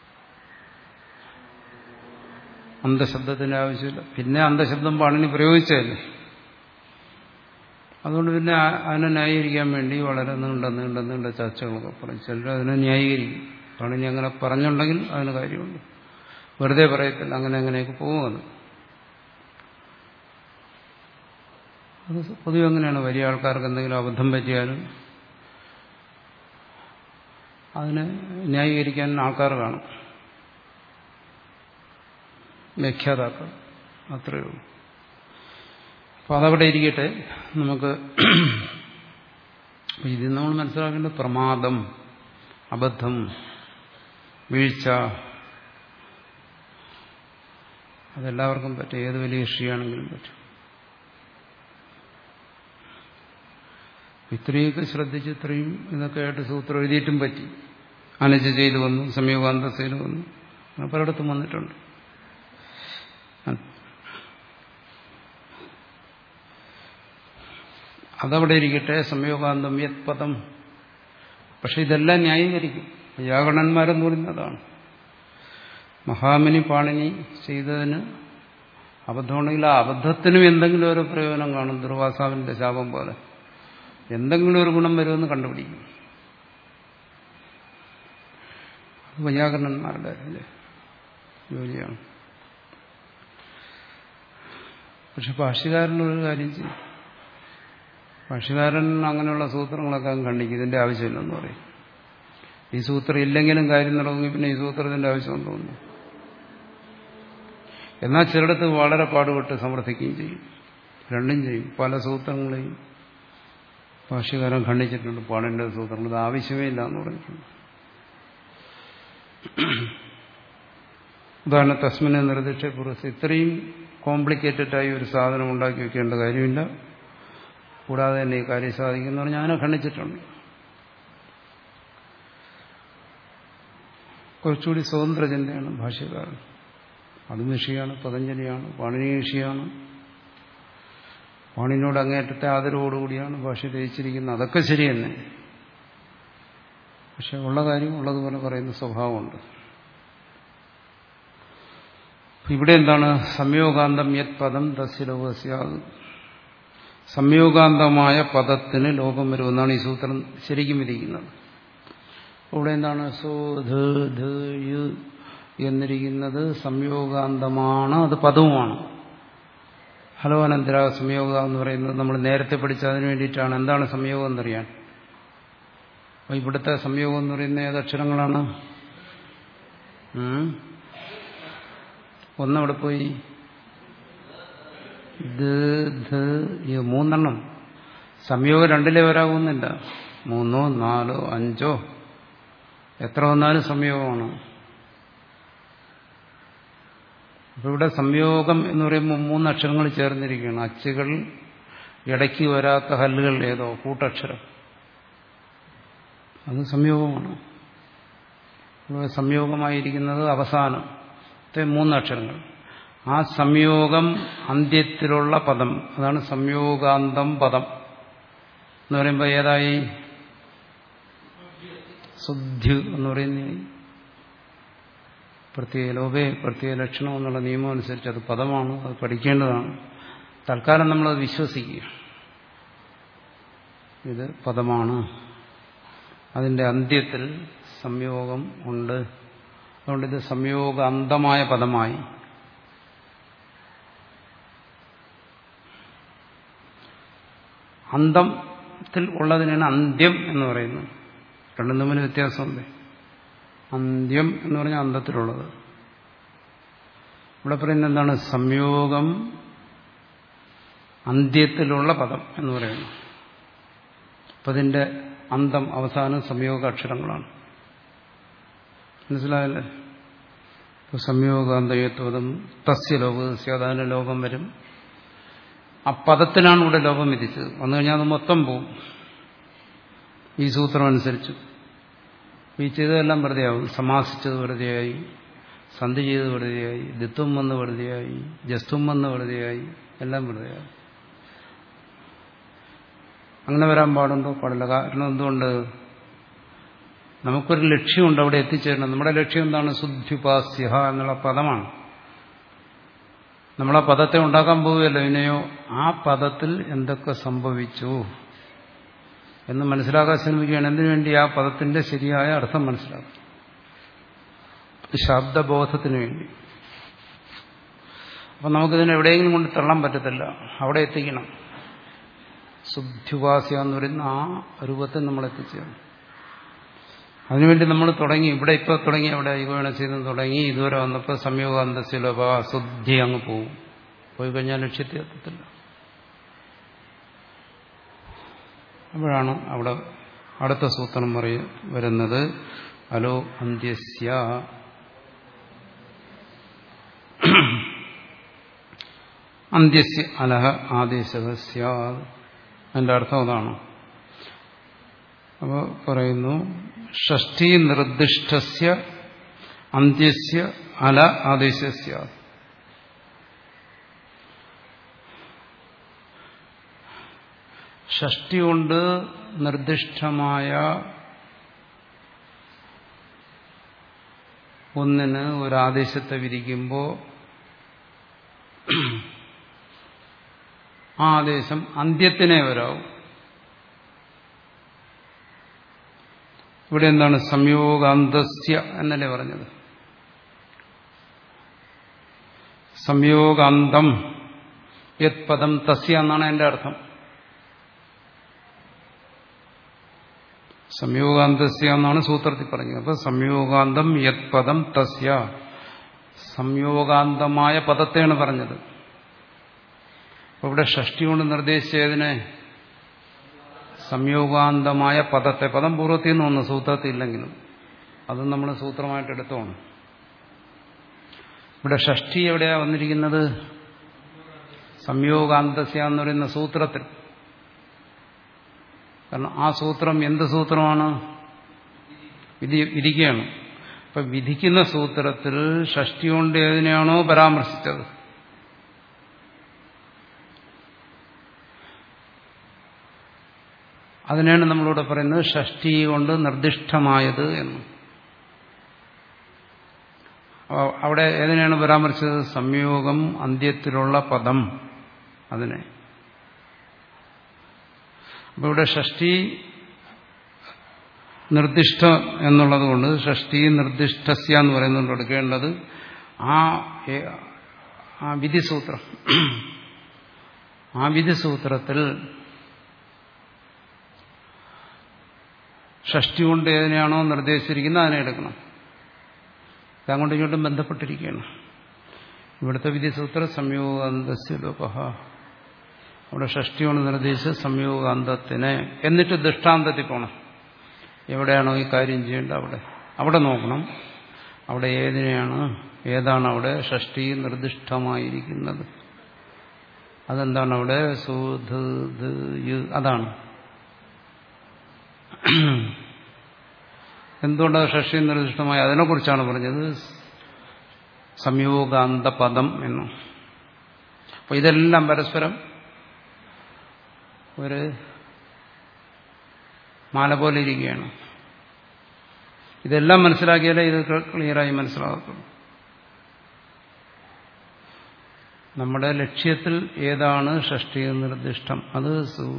Speaker 1: അന്ധശബ്ദത്തിന്റെ ആവശ്യമില്ല പിന്നെ അന്ധശബ്ദം പാണിനി പ്രയോഗിച്ചതല്ലേ അതുകൊണ്ട് പിന്നെ അതിനെ ന്യായീകരിക്കാൻ വേണ്ടി വളരെ നീണ്ട നീണ്ട നീണ്ട ചർച്ചകളൊക്കെ പറഞ്ഞു ചിലർ അതിനെ ന്യായീകരിക്കും പാണിനി അങ്ങനെ പറഞ്ഞുണ്ടെങ്കിൽ അതിന് കാര്യമുണ്ട് വെറുതെ പറയത്തില്ല അങ്ങനെ അങ്ങനെയൊക്കെ പോകുന്നത് അത് പൊതുവെ അങ്ങനെയാണ് വലിയ ആൾക്കാർക്ക് എന്തെങ്കിലും അബദ്ധം പറ്റിയാലും അതിനെ ന്യായീകരിക്കാൻ ആൾക്കാർ കാണും വ്യാഖ്യാതാക്കൾ അത്രയേ ഉള്ളൂ അപ്പം അതവിടെ ഇരിക്കട്ടെ നമുക്ക് ഇതിൽ നമ്മൾ മനസ്സിലാക്കേണ്ട പ്രമാദം അബദ്ധം വീഴ്ച അതെല്ലാവർക്കും പറ്റും ഏത് വലിയ ഹിസ്റ്ററിയാണെങ്കിലും പറ്റും ഇത്രയൊക്കെ ശ്രദ്ധിച്ച് ഇത്രയും ഇതൊക്കെ ആയിട്ട് സൂത്രം എഴുതിയിട്ടും പറ്റി അനുജ ചെയ്തു വന്നു സംയോഗാന്തസയിൽ വന്നു അങ്ങനെ പലയിടത്തും വന്നിട്ടുണ്ട് അതവിടെ ഇരിക്കട്ടെ സംയോഗാന്തം യത് പദം പക്ഷെ ഇതെല്ലാം ന്യായീകരിക്കും വ്യാകരണന്മാരെന്ന് പറയുന്നതാണ് മഹാമനി പാണിനി ചെയ്തതിന് അബദ്ധമുണ്ടെങ്കിൽ ആ അബദ്ധത്തിനും എന്തെങ്കിലും ഒരു പ്രയോജനം കാണും ദുർവാസാവിന്റെ ശാപം പോലെ എന്തെങ്കിലും ഒരു ഗുണം വരുമെന്ന് കണ്ടുപിടിക്കും വൈയാകരണന്മാരുടെ ജോലിയാണ് പക്ഷെ ഭാഷ്യകാരനൊരു കാര്യം ചെയ്യും ഭാഷ്യകാരൻ അങ്ങനെയുള്ള സൂത്രങ്ങളൊക്കെ അങ്ങ് കണ്ടിക്കും ഇതിന്റെ ആവശ്യമില്ലെന്ന് പറയും ഈ സൂത്രം ഇല്ലെങ്കിലും കാര്യം നടന്നു പിന്നെ ഈ സൂത്രത്തിന്റെ ആവശ്യം തോന്നുന്നു എന്നാൽ ചിലടത്ത് വളരെ പാടുപെട്ട് സമർത്ഥിക്കുകയും ചെയ്യും രണ്ടും ചെയ്യും പല സൂത്രങ്ങളെയും ഭാഷ്യകാരൻ ഖണ്ഡിച്ചിട്ടുണ്ട് പാടേണ്ട സൂത്രങ്ങൾ ഇത് ആവശ്യമേ ഇല്ല എന്ന് പറഞ്ഞിട്ടുണ്ട് ഉദാഹരണ തസ്മിനെ നിർദ്ദിഷ്ട പുറസ് ഇത്രയും കോംപ്ലിക്കേറ്റഡ് ആയി ഒരു സാധനം ഉണ്ടാക്കി വെക്കേണ്ട കാര്യമില്ല കൂടാതെ തന്നെ ഈ കാര്യം സാധിക്കുന്നവർ ഞാൻ ഖണ്ഡിച്ചിട്ടുണ്ട് കുറച്ചുകൂടി സ്വതന്ത്ര ചിന്തയാണ് ഭാഷ്യകാരൻ അതും ഋഷിയാണ് പതഞ്ജലിയാണ് പാണിനി ഋഷിയാണ് പാണിനോട് അങ്ങേറ്റത്തെ ആദരവോടുകൂടിയാണ് ഭാഷ രചിച്ചിരിക്കുന്നത് അതൊക്കെ ശരി തന്നെ പക്ഷെ ഉള്ള കാര്യം ഉള്ളതുപോലെ പറയുന്ന സ്വഭാവമുണ്ട് ഇവിടെ എന്താണ് സംയോഗാന്തം യത് പദം തസ്യലോകസ്യാത് സംയോഗാന്തമായ പദത്തിന് ലോകം വരുമെന്നാണ് ഈ സൂത്രം ശരിക്കും വിധിക്കുന്നത് ഇവിടെ എന്താണ് സോ ധ ധ യു എന്നിരിക്കുന്നത് സംയോഗാന്തമാണ് അത് പദവുമാണ് ഹലോ അനന്തര സംയോഗ എന്ന് പറയുന്നത് നമ്മൾ നേരത്തെ പഠിച്ചതിന് വേണ്ടിയിട്ടാണ് എന്താണ് സംയോഗം എന്നറിയാൻ അപ്പോൾ ഇവിടുത്തെ സംയോഗം എന്ന് പറയുന്ന ഏതക്ഷരങ്ങളാണ് ഒന്നവിടെ പോയി മൂന്നെണ്ണം സംയോഗം രണ്ടിലേ വരാവുന്നില്ല മൂന്നോ നാലോ അഞ്ചോ എത്ര വന്നാലും സംയോഗമാണ് അപ്പൊ ഇവിടെ സംയോഗം എന്ന് പറയുമ്പോൾ മൂന്ന് അക്ഷരങ്ങൾ ചേർന്നിരിക്കുകയാണ് അച്ചുകൾ ഇടയ്ക്ക് വരാത്ത ഹല്ലുകൾ ഏതോ കൂട്ടക്ഷരം അത് സംയോഗമാണ് ഇവിടെ സംയോഗമായിരിക്കുന്നത് അവസാനത്തെ മൂന്നക്ഷരങ്ങൾ ആ സംയോഗം അന്ത്യത്തിലുള്ള പദം അതാണ് സംയോഗാന്തം പദം എന്ന് പറയുമ്പോൾ ഏതായി ശുദ്ധി എന്ന് പറയുന്ന പ്രത്യേക ലോകെ പ്രത്യേക ലക്ഷണം എന്നുള്ള നിയമം അനുസരിച്ച് അത് പദമാണ് അത് പഠിക്കേണ്ടതാണ് തൽക്കാലം നമ്മളത് വിശ്വസിക്കുക ഇത് പദമാണ് അതിന്റെ അന്ത്യത്തിൽ സംയോഗം ഉണ്ട് അതുകൊണ്ട് ഇത് സംയോഗ അന്തമായ പദമായി അന്തത്തിൽ ഉള്ളതിനാണ് അന്ത്യം എന്ന് പറയുന്നത് രണ്ടും തമ്മിൽ വ്യത്യാസമുണ്ട് അന്ത്യം എന്ന് പറഞ്ഞാൽ അന്തത്തിലുള്ളത് ഇവിടെ പറയുന്നത് എന്താണ് സംയോഗം അന്ത്യത്തിലുള്ള പദം എന്ന് പറയുന്നു അപ്പം അതിൻ്റെ അന്തം അവസാനം സംയോഗ അക്ഷരങ്ങളാണ് മനസ്സിലായല്ലേ ഇപ്പോൾ സംയോഗാന്തയത്വം തസ്യ ലോകസ്യ അതിന് ലോകം വരും ആ പദത്തിനാണ് ഇവിടെ ലോകം വിധിച്ചത് വന്നു കഴിഞ്ഞാൽ അത് മൊത്തം പോവും ഈ സൂത്രം അനുസരിച്ച് ഈ ചെയ്തതെല്ലാം വെറുതെയാവും സമാസിച്ചത് വെറുതെയായി സന്ധി ചെയ്ത് വെറുതെയായി ദിത്വം വന്ന് വെറുതെയായി ജസ്ത്വം വന്ന് വെറുതെയായി എല്ലാം വെറുതെയായി അങ്ങനെ വരാൻ പാടുണ്ടോ പാടില്ല കാരണം എന്തുകൊണ്ട് നമുക്കൊരു ലക്ഷ്യമുണ്ട് അവിടെ എത്തിച്ചേരണം നമ്മുടെ ലക്ഷ്യം എന്താണ് ശുദ്ധ്യുപാസ്യ എന്നുള്ള പദമാണ് നമ്മളാ പദത്തെ ഉണ്ടാക്കാൻ പോവുകയല്ലോ ഇനിയോ ആ പദത്തിൽ എന്തൊക്കെ സംഭവിച്ചു എന്ന് മനസ്സിലാക്കാൻ ശ്രമിക്കുകയാണ് എന്തിനു വേണ്ടി ആ പദത്തിന്റെ ശരിയായ അർത്ഥം മനസ്സിലാക്കും ശബ്ദബോധത്തിന് വേണ്ടി അപ്പം നമുക്കിതിനെ എവിടെയെങ്കിലും കൊണ്ട് തള്ളാൻ പറ്റത്തില്ല അവിടെ എത്തിക്കണം ശുദ്ധിവാസ്യ എന്ന് പറയുന്ന ആ രൂപത്തിൽ നമ്മൾ എത്തിച്ചേരണം അതിനുവേണ്ടി നമ്മൾ തുടങ്ങി ഇവിടെ ഇപ്പോൾ തുടങ്ങി അവിടെ യുവണശീലം തുടങ്ങി ഇതുവരെ വന്നപ്പോൾ സംയോഗാന്തശീലഭ ശുദ്ധി അങ്ങ് പോകും പോയി കഴിഞ്ഞാൽ ലക്ഷ്യത്തിൽ എത്തത്തില്ല അപ്പോഴാണ് അവിടെ അടുത്ത സൂത്രം പറയ വരുന്നത് അലോ അന്ത്യസ്യ അന്ത്യസ്യ അലഹ ആദേശക സ്യാദ് അതിൻ്റെ അർത്ഥം അതാണ് അപ്പോൾ പറയുന്നു ഷഷ്ടി നിർദ്ദിഷ്ടസ്യ അന്ത്യസ്യ അല ആദേശസ്യ ഷഷ്ടി കൊണ്ട് നിർദ്ദിഷ്ടമായ ഒന്നിന് ഒരാദേശത്തെ വിധിക്കുമ്പോൾ ആ ആദേശം അന്ത്യത്തിനെ വരാവും ഇവിടെ എന്താണ് സംയോഗാന്തസ്യ എന്നല്ലേ പറഞ്ഞത് സംയോഗാന്തം യത് പദം തസ്യ എന്നാണ് എന്റെ അർത്ഥം സംയോഗാന്തസ്യ എന്നാണ് സൂത്രത്തിൽ പറഞ്ഞത് അപ്പൊ സംയോഗാന്തം യത് പദം തസ്യ സംയോഗാന്തമായ പദത്തെയാണ് പറഞ്ഞത് അപ്പൊ ഇവിടെ ഷഷ്ടി കൊണ്ട് നിർദ്ദേശിച്ചതിനെ സംയോഗാന്തമായ പദത്തെ പദം പൂർവ്വത്തിൽ നിന്ന് വന്നു സൂത്രത്തിൽ ഇല്ലെങ്കിലും അത് നമ്മൾ സൂത്രമായിട്ട് എടുത്തോണം ഇവിടെ ഷഷ്ടി എവിടെയാ വന്നിരിക്കുന്നത് സംയോഗാന്തസ്യ എന്ന് പറയുന്ന സൂത്രത്തിൽ കാരണം ആ സൂത്രം എന്ത് സൂത്രമാണ് വിധി വിധിക്കുകയാണ് അപ്പൊ വിധിക്കുന്ന സൂത്രത്തിൽ ഷഷ്ടി കൊണ്ട് ഏതിനെയാണോ പരാമർശിച്ചത് അതിനാണ് നമ്മളിവിടെ പറയുന്നത് ഷഷ്ടി കൊണ്ട് നിർദ്ദിഷ്ടമായത് എന്ന് അവിടെ ഏതിനെയാണ് പരാമർശിച്ചത് സംയോഗം അന്ത്യത്തിലുള്ള പദം അതിനെ അപ്പൊ ഇവിടെ ഷഷ്ടി നിർദ്ദിഷ്ട എന്നുള്ളത് കൊണ്ട് ഷഷ്ടി നിർദ്ദിഷ്ടസ്യ എന്ന് പറയുന്നുണ്ട് എടുക്കേണ്ടത് ആ ആ വിധിസൂത്രം ആ വിധിസൂത്രത്തിൽ ഷഷ്ടി കൊണ്ട് ഏതിനെയാണോ നിർദ്ദേശിച്ചിരിക്കുന്നത് അതിനെ എടുക്കണം അങ്ങോട്ടും ഇങ്ങോട്ടും ബന്ധപ്പെട്ടിരിക്കുകയാണ് ഇവിടുത്തെ വിധിസൂത്ര സംയോഗാന്തസ്യ ലോപഹ അവിടെ ഷഷ്ടി കൊണ്ട് നിർദ്ദേശിച്ച സംയോഗാന്തത്തിനെ എന്നിട്ട് ദൃഷ്ടാന്തത്തിൽ പോകണം എവിടെയാണോ ഈ കാര്യം ചെയ്യേണ്ടത് അവിടെ അവിടെ നോക്കണം അവിടെ ഏതിനെയാണ് ഏതാണ് അവിടെ ഷഷ്ടി നിർദ്ദിഷ്ടമായിരിക്കുന്നത് അതെന്താണ് അവിടെ സൂധ് അതാണ് എന്തുകൊണ്ടത് ഷഷ്ടി നിർദ്ദിഷ്ടമായി അതിനെക്കുറിച്ചാണ് പറഞ്ഞത് സംയോഗാന്ത പദം എന്നും അപ്പൊ ഇതെല്ലാം പരസ്പരം ഒരു മാല പോലെ ഇരിക്കുകയാണ് ഇതെല്ലാം മനസ്സിലാക്കിയാലേ ഇത് ക്ലിയറായി മനസ്സിലാകത്തുള്ളൂ നമ്മുടെ ലക്ഷ്യത്തിൽ ഏതാണ് ഷഷ്ടി നിർദ്ദിഷ്ടം അത്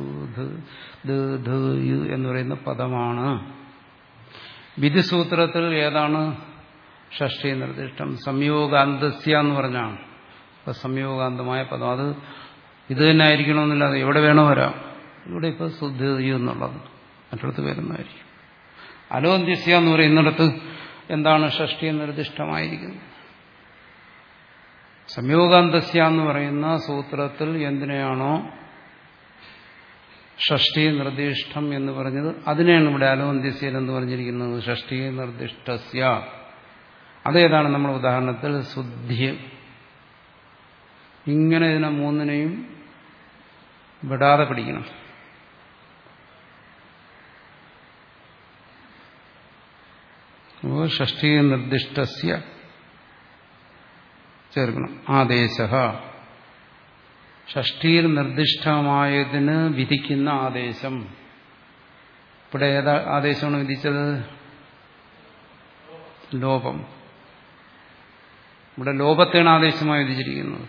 Speaker 1: എന്ന് പറയുന്ന പദമാണ് വിധിസൂത്രത്തിൽ ഏതാണ് ഷഷ്ടി നിർദ്ദിഷ്ടം സംയോഗാന്തസ്യ എന്ന് പറഞ്ഞാണ് ഇപ്പൊ സംയോഗാന്തമായ പദം അത് ഇത് തന്നെ ആയിരിക്കണമെന്നില്ല അത് എവിടെ വേണോ വരാം ഇവിടെ ഇപ്പൊ ശുദ്ധി എന്നുള്ളത് മറ്റിടത്ത് വരുന്നതായിരിക്കും അലോന്ത്യസ്യ എന്ന് പറയുന്നിടത്ത് എന്താണ് ഷഷ്ടി നിർദ്ദിഷ്ടമായിരിക്കുന്നത് സംയോഗാന്തസ്യ എന്ന് പറയുന്ന സൂത്രത്തിൽ എന്തിനെയാണോ ഷഷ്ടി നിർദ്ദിഷ്ടം എന്ന് പറഞ്ഞത് അതിനെയാണ് ഇവിടെ അലോന്ത്യസ്യൻ എന്ന് പറഞ്ഞിരിക്കുന്നത് ഷഷ്ടി നിർദ്ദിഷ്ടസ്യ അതേതാണ് നമ്മൾ ഉദാഹരണത്തിൽ ശുദ്ധി ഇങ്ങനെ ഇതിനെ മൂന്നിനെയും വിടാതെ പിടിക്കണം ഷഷ്ടി നിർദ്ദിഷ്ടസ്യ ചേർക്കണം ആദേശ ഷഷ്ടിയിൽ നിർദ്ദിഷ്ടമായതിന് വിധിക്കുന്ന ആദേശം ഇവിടെ ഏതാ ആദേശമാണ് വിധിച്ചത് ലോപം ഇവിടെ ലോപത്തെയാണ് ആദേശമായി വിധിച്ചിരിക്കുന്നത്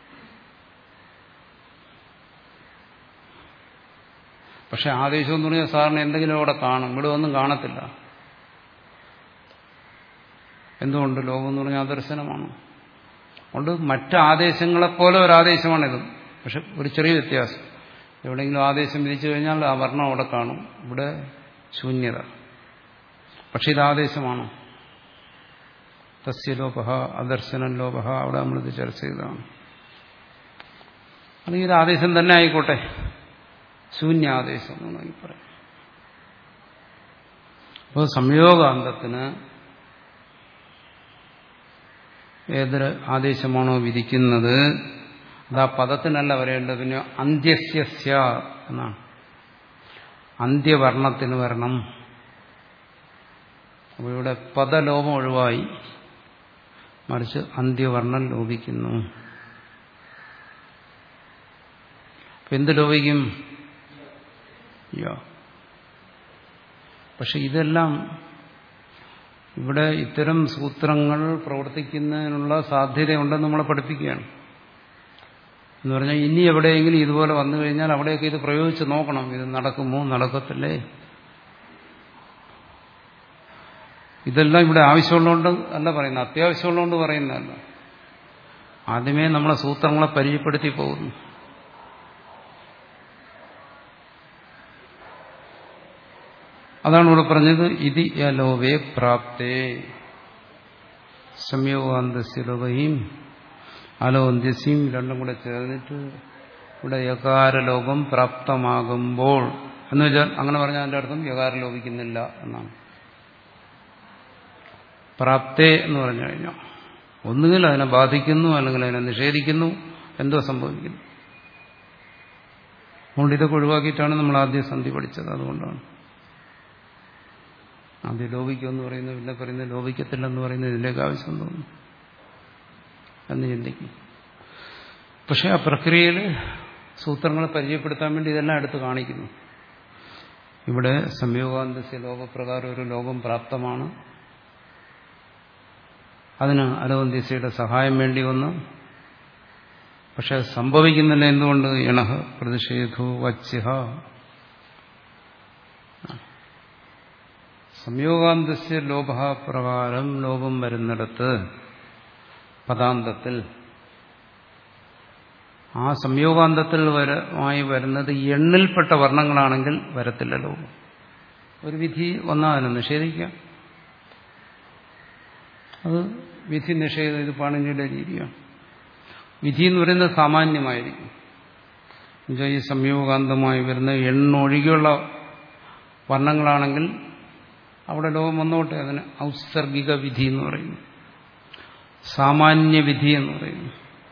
Speaker 1: പക്ഷെ ആദേശം എന്ന് പറഞ്ഞാൽ സാറിന് എന്തെങ്കിലും അവിടെ കാണും ഇവിടെ ഒന്നും കാണത്തില്ല എന്തുകൊണ്ട് ലോകം എന്ന് പറഞ്ഞാൽ ദർശനമാണ് അതുകൊണ്ട് മറ്റ് ആദേശങ്ങളെപ്പോലെ ഒരു ആദേശമാണിത് പക്ഷെ ഒരു ചെറിയ വ്യത്യാസം എവിടെയെങ്കിലും ആദേശം വിധിച്ചു കഴിഞ്ഞാൽ ആ വർണ്ണം അവിടെ കാണും ഇവിടെ ശൂന്യത പക്ഷെ ഇത് ആദേശമാണോ തസ്യലോപ അദർശനം ലോപ അവിടെ നമ്മളിത് ചർച്ച ചെയ്തതാണ് അല്ലെങ്കിൽ ഇത് ആദേശം തന്നെ ആയിക്കോട്ടെ ശൂന്യാദേശം എന്ന് വേണമെങ്കിൽ പറയാം അപ്പോൾ സംയോഗാന്തത്തിന് ഏതൊരു ആദേശമാണോ വിധിക്കുന്നത് അത് ആ പദത്തിനല്ല വരേണ്ടത് പിന്നെ അന്ത്യസ്യ എന്നാണ് അന്ത്യവർണത്തിന് വരണം അപ്പോൾ ഇവിടെ പദലോപം ഒഴിവായി മറിച്ച് അന്ത്യവർണ്ണം ലോപിക്കുന്നു എന്ത് ലോപിക്കും പക്ഷെ ഇതെല്ലാം ഇവിടെ ഇത്തരം സൂത്രങ്ങൾ പ്രവർത്തിക്കുന്നതിനുള്ള സാധ്യതയുണ്ടെന്ന് നമ്മളെ പഠിപ്പിക്കുകയാണ് എന്ന് പറഞ്ഞാൽ ഇനി എവിടെയെങ്കിലും ഇതുപോലെ വന്നു കഴിഞ്ഞാൽ അവിടെയൊക്കെ ഇത് പ്രയോഗിച്ച് നോക്കണം ഇത് നടക്കുമോ നടക്കത്തില്ലേ ഇതെല്ലാം ഇവിടെ ആവശ്യമുള്ളതുകൊണ്ട് അല്ല പറയുന്നത് അത്യാവശ്യമുള്ളതുകൊണ്ട് പറയുന്നതല്ല ആദ്യമേ നമ്മളെ സൂത്രങ്ങളെ പരിചയപ്പെടുത്തി പോകുന്നു അതാണ് ഇവിടെ പറഞ്ഞത് ഇതി യലോവേ പ്രാപ്തേ സംയോഗാന്തസ്യലോകയും അലോന്ത്യസ്യം രണ്ടും കൂടെ ചേർന്നിട്ട് ഇവിടെ യകാരലോകം പ്രാപ്തമാകുമ്പോൾ എന്ന് വെച്ചാൽ അങ്ങനെ പറഞ്ഞാൽ അതിൻ്റെ അർത്ഥം യകാരം ലോപിക്കുന്നില്ല എന്നാണ് പ്രാപ്തേ എന്ന് പറഞ്ഞു കഴിഞ്ഞാൽ ഒന്നുകിൽ അതിനെ ബാധിക്കുന്നു അല്ലെങ്കിൽ അതിനെ നിഷേധിക്കുന്നു എന്തോ സംഭവിക്കുന്നു അതുകൊണ്ട് ഇതൊക്കെ ഒഴിവാക്കിയിട്ടാണ് നമ്മൾ ആദ്യം സന്ധി പഠിച്ചത് അതുകൊണ്ടാണ് ആദ്യം ലോപിക്കുമെന്ന് പറയുന്നത് പിന്നെ പറയുന്നത് ലോപിക്കത്തില്ലെന്ന് പറയുന്നത് ഇതിൻ്റെയൊക്കെ ആവശ്യം തോന്നുന്നു എന്ന് ചിന്തിക്കും പക്ഷെ ആ പ്രക്രിയയിൽ സൂത്രങ്ങളെ പരിചയപ്പെടുത്താൻ വേണ്ടി ഇതെല്ലാം എടുത്ത് കാണിക്കുന്നു ഇവിടെ സംയോഗാന്തസ്യ ലോകപ്രകാരം ഒരു ലോകം പ്രാപ്തമാണ് അതിന് അലോന്ത്യസയുടെ സഹായം വേണ്ടി വന്നു പക്ഷെ സംഭവിക്കുന്നില്ല എന്തുകൊണ്ട് ഇണഹ പ്രതിഷേധു വച്യഹ സംയോഗാന്തസ്യ ലോപ പ്രകാരം ലോപം വരുന്നിടത്ത് പദാന്തത്തിൽ ആ സംയോഗാന്തത്തിൽ വരമായി വരുന്നത് എണ്ണിൽപ്പെട്ട വർണ്ണങ്ങളാണെങ്കിൽ വരത്തില്ല ലോപം ഒരു വിധി വന്നാൽ അതിനെ നിഷേധിക്കാം അത് വിധി നിഷേധം ഇത് പാണിനിയുടെ രീതിയാണ് വിധി എന്ന് പറയുന്നത് സാമാന്യമായിരിക്കും എന്നുവെച്ചാൽ ഈ സംയോഗാന്തമായി വരുന്ന എണ്ണൊഴികെയുള്ള വർണ്ണങ്ങളാണെങ്കിൽ അവിടെ ലോകം വന്നോട്ടെ അതിന് ഔസർഗിക വിധി എന്ന് പറയുന്നു സാമാന്യ വിധി എന്ന് പറയുന്നു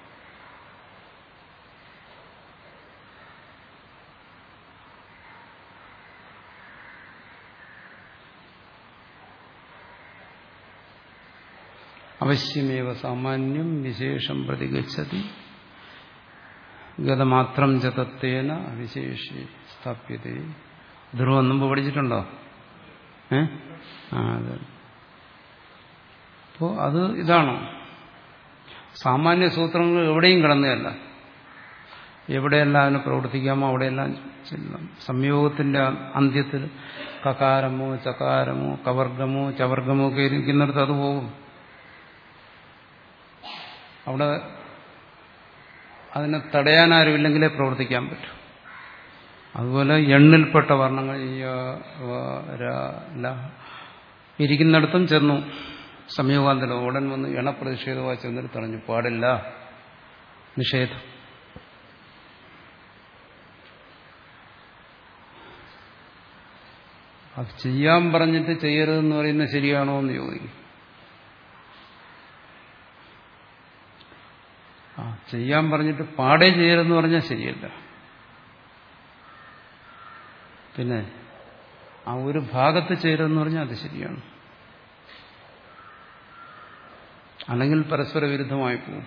Speaker 1: അവശ്യമേവ സാമാന്യം വിശേഷം പ്രതിഗച്ഛതി ഗതമാത്രം ചതത്തേന വിശേഷി സ്ഥാപ്യത ധ്രുവം മുമ്പ് പഠിച്ചിട്ടുണ്ടോ ഏ ആ അതെ അപ്പോൾ അത് ഇതാണ് സാമാന്യ സൂത്രങ്ങൾ എവിടെയും കിടന്നതല്ല എവിടെയെല്ലാം അതിന് പ്രവർത്തിക്കാമോ അവിടെയെല്ലാം ചെല്ലണം സംയോഗത്തിന്റെ അന്ത്യത്തിൽ കകാരമോ ചകാരമോ കവർഗമോ ചവർഗമോ ഒക്കെ ഇരിക്കുന്നിടത്ത് അത് പോകും അവിടെ അതിനെ തടയാനാരുമില്ലെങ്കിലേ പ്രവർത്തിക്കാൻ പറ്റും അതുപോലെ എണ്ണിൽപ്പെട്ട വർണ്ണങ്ങൾ ഇരിക്കുന്നിടത്തും ചെന്നു സംയോഗാന്തരം ഉടൻ വന്ന് എണപ്രതിഷേധമായി ചെന്നിട്ട് തടഞ്ഞു പാടില്ല നിഷേധം അത് ചെയ്യാൻ പറഞ്ഞിട്ട് ചെയ്യരുതെന്ന് പറയുന്നത് ശരിയാണോ എന്ന് ചോദിക്കും ആ ചെയ്യാൻ പറഞ്ഞിട്ട് പാടേ ചെയ്യരുതെന്ന് പറഞ്ഞാൽ ശരിയല്ല പിന്നെ ആ ഒരു ഭാഗത്ത് ചെയ്യരുതെന്ന് പറഞ്ഞാൽ അത് ശരിയാണ് അല്ലെങ്കിൽ പരസ്പര വിരുദ്ധമായി പോകും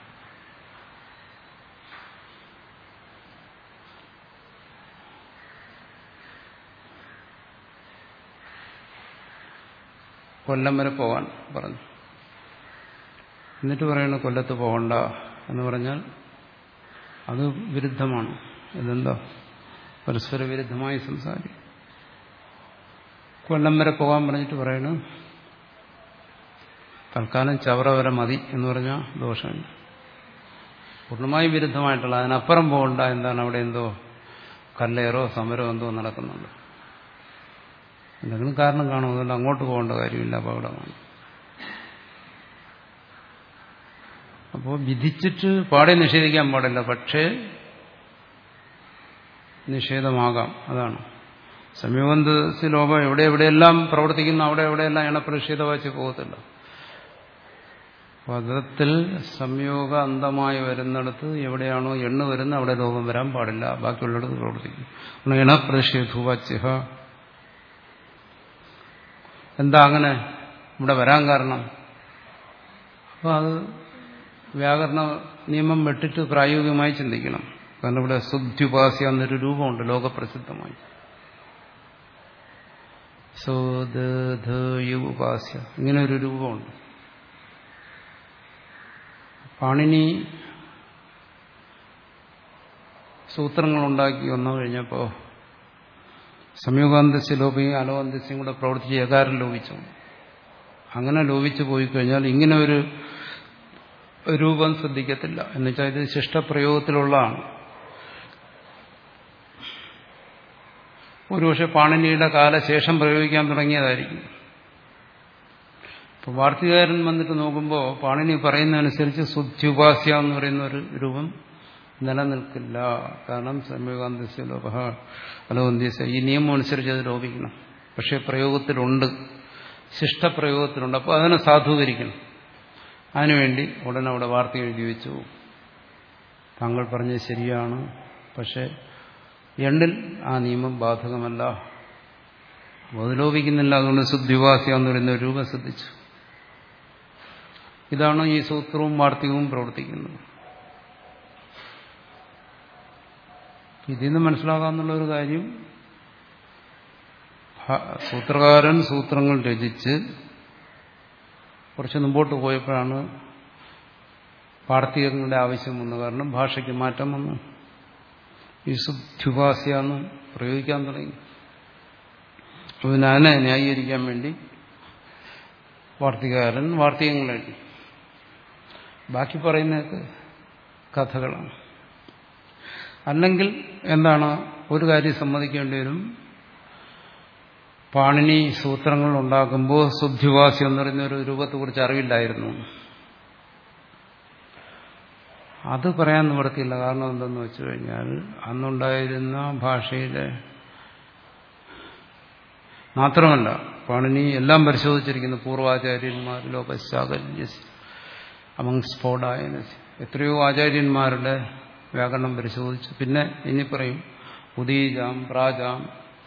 Speaker 1: കൊല്ലം വരെ പോകാൻ പറഞ്ഞു എന്നിട്ട് പറയണ കൊല്ലത്ത് പോകണ്ട എന്ന് പറഞ്ഞാൽ അത് വിരുദ്ധമാണ് ഇതെന്താ പരസ്പര വിരുദ്ധമായി സംസാരിക്കും കൊല്ലം വരെ പോകാൻ പറഞ്ഞിട്ട് പറയണു തൽക്കാലം ചവറ വരെ മതി എന്ന് പറഞ്ഞാൽ ദോഷമുണ്ട് പൂർണ്ണമായി വിരുദ്ധമായിട്ടുള്ള അതിനപ്പുറം പോകണ്ട എന്താണ് അവിടെ എന്തോ കല്ലേറോ സമരമോ എന്തോ നടക്കുന്നുണ്ട് എന്തെങ്കിലും കാരണം കാണും അതുകൊണ്ട് അങ്ങോട്ട് പോകേണ്ട കാര്യമില്ല അപകടമാണ് അപ്പോൾ വിധിച്ചിട്ട് പാടെ നിഷേധിക്കാൻ പാടില്ല പക്ഷേ നിഷേധമാകാം അതാണ് സംയോഗ ലോകം എവിടെ എവിടെയെല്ലാം പ്രവർത്തിക്കുന്നു അവിടെ എവിടെയെല്ലാം എണ്ണപ്രതിഷേധവാച്ച് പോകത്തില്ല പദത്തിൽ സംയോഗ അന്തമായി വരുന്നിടത്ത് എവിടെയാണോ എണ്ണ വരുന്ന അവിടെ ലോകം വരാൻ പാടില്ല ബാക്കിയുള്ളിടത്ത് പ്രവർത്തിക്കും എണപ്രതിഷേധുവാച്യഹ എന്താ അങ്ങനെ ഇവിടെ വരാൻ കാരണം അപ്പോൾ അത് വ്യാകരണ നിയമം വെട്ടിട്ട് പ്രായോഗികമായി ചിന്തിക്കണം കാരണം ഇവിടെ സുദ്ധ്യുപാസ്യ എന്നൊരു രൂപമുണ്ട് ലോകപ്രസിദ്ധമായി ഉപാസ്യ ഇങ്ങനെ ഒരു രൂപമുണ്ട് പാണിനി സൂത്രങ്ങളുണ്ടാക്കി വന്നു കഴിഞ്ഞപ്പോൾ സംയോഗാന്തസ്യ ലോപിയും അലോകാന്തസ്യം കൂടെ പ്രവർത്തിച്ച് ഏകാരം ലോപിച്ചു അങ്ങനെ ലോപിച്ചു പോയി കഴിഞ്ഞാൽ ഇങ്ങനെ ഒരു രൂപം ശ്രദ്ധിക്കത്തില്ല എന്നുവെച്ചാൽ ഇത് ശിഷ്ടപ്രയോഗത്തിലുള്ളതാണ് ഒരുപക്ഷെ പാണിനിയുടെ കാലശേഷം പ്രയോഗിക്കാൻ തുടങ്ങിയതായിരിക്കും ഇപ്പോൾ വാർത്തികാരൻ വന്നിട്ട് നോക്കുമ്പോൾ പാണിനി പറയുന്നതനുസരിച്ച് ശുദ്ധ്യുപാസ്യ എന്ന് പറയുന്ന ഒരു രൂപം നിലനിൽക്കില്ല കാരണം സംയോഗാന്തസ്യ ലോപ അലോകന്ത്യസ്യ ഈ നിയമം അനുസരിച്ച് അത് ലോപിക്കണം പക്ഷേ പ്രയോഗത്തിലുണ്ട് ശിഷ്ടപ്രയോഗത്തിലുണ്ട് അപ്പോൾ അതിനെ സാധൂകരിക്കണം അതിനുവേണ്ടി ഉടനെ അവിടെ വാർത്ത എഴുതി വെച്ചു താങ്കൾ പറഞ്ഞത് ശരിയാണ് പക്ഷേ എണ്ണിൽ ആ നിയമം ബാധകമല്ല ബോധലോപിക്കുന്നില്ല അതുകൊണ്ട് ശുദ്ധിവാസ്യ എന്ന് പറയുന്ന രൂപം ശ്രദ്ധിച്ചു ഇതാണ് ഈ സൂത്രവും വാർത്തകവും പ്രവർത്തിക്കുന്നത് ഇതിൽ നിന്ന് മനസ്സിലാകാമെന്നുള്ള ഒരു കാര്യം സൂത്രകാരൻ സൂത്രങ്ങൾ രചിച്ച് കുറച്ച് മുമ്പോട്ട് പോയപ്പോഴാണ് വാർത്തികങ്ങളുടെ ആവശ്യം വന്നു കാരണം ഭാഷയ്ക്ക് മാറ്റം വന്നു ഈ ശുദ്ധ്യുപാസ്യാന്ന് പ്രയോഗിക്കാൻ തുടങ്ങി അതിനെ ന്യായീകരിക്കാൻ വേണ്ടി വാർത്തികാരൻ വാർത്തികങ്ങൾ എഴുതി ബാക്കി പറയുന്നതൊക്കെ കഥകളാണ് അല്ലെങ്കിൽ എന്താണ് ഒരു കാര്യം സമ്മതിക്കേണ്ടി വരും പാണിനി സൂത്രങ്ങൾ ഉണ്ടാക്കുമ്പോൾ ശുദ്ധിവാസി എന്ന് പറയുന്ന ഒരു രൂപത്തെക്കുറിച്ച് അറിവില്ലായിരുന്നു അത് പറയാൻ നിവർത്തിയില്ല കാരണം എന്തെന്ന് വെച്ചു കഴിഞ്ഞാൽ അന്നുണ്ടായിരുന്ന ഭാഷയിലെ മാത്രമല്ല പാണിനി എല്ലാം പരിശോധിച്ചിരിക്കുന്നു പൂർവാചാര്യന്മാരിലോ പശ്ചാത്തല്യ അമങ് സ്ഫോടായന എത്രയോ ആചാര്യന്മാരുടെ വ്യാകരണം പരിശോധിച്ചു പിന്നെ ഇനി പറയും ഉദീജാം പ്രാജാം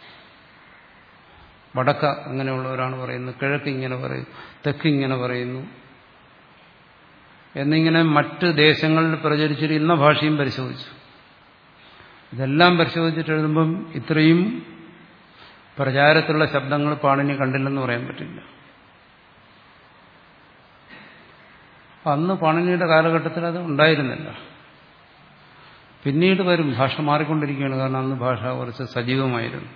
Speaker 1: വടക്ക അങ്ങനെയുള്ളവരാണ് പറയുന്നത് കിഴക്ക് ഇങ്ങനെ പറയും തെക്ക് ഇങ്ങനെ പറയുന്നു എന്നിങ്ങനെ മറ്റ് ദേശങ്ങളിൽ പ്രചരിച്ചിരുന്ന ഭാഷയും പരിശോധിച്ചു ഇതെല്ലാം പരിശോധിച്ചിട്ട് എഴുതുമ്പം ഇത്രയും പ്രചാരത്തിലുള്ള ശബ്ദങ്ങൾ പാണിനി കണ്ടില്ലെന്ന് പറയാൻ പറ്റില്ല അന്ന് പാണിനിയുടെ കാലഘട്ടത്തിൽ അത് ഉണ്ടായിരുന്നില്ല പിന്നീട് വരും ഭാഷ മാറിക്കൊണ്ടിരിക്കുകയാണ് കാരണം അന്ന് ഭാഷ കുറച്ച് സജീവമായിരുന്നു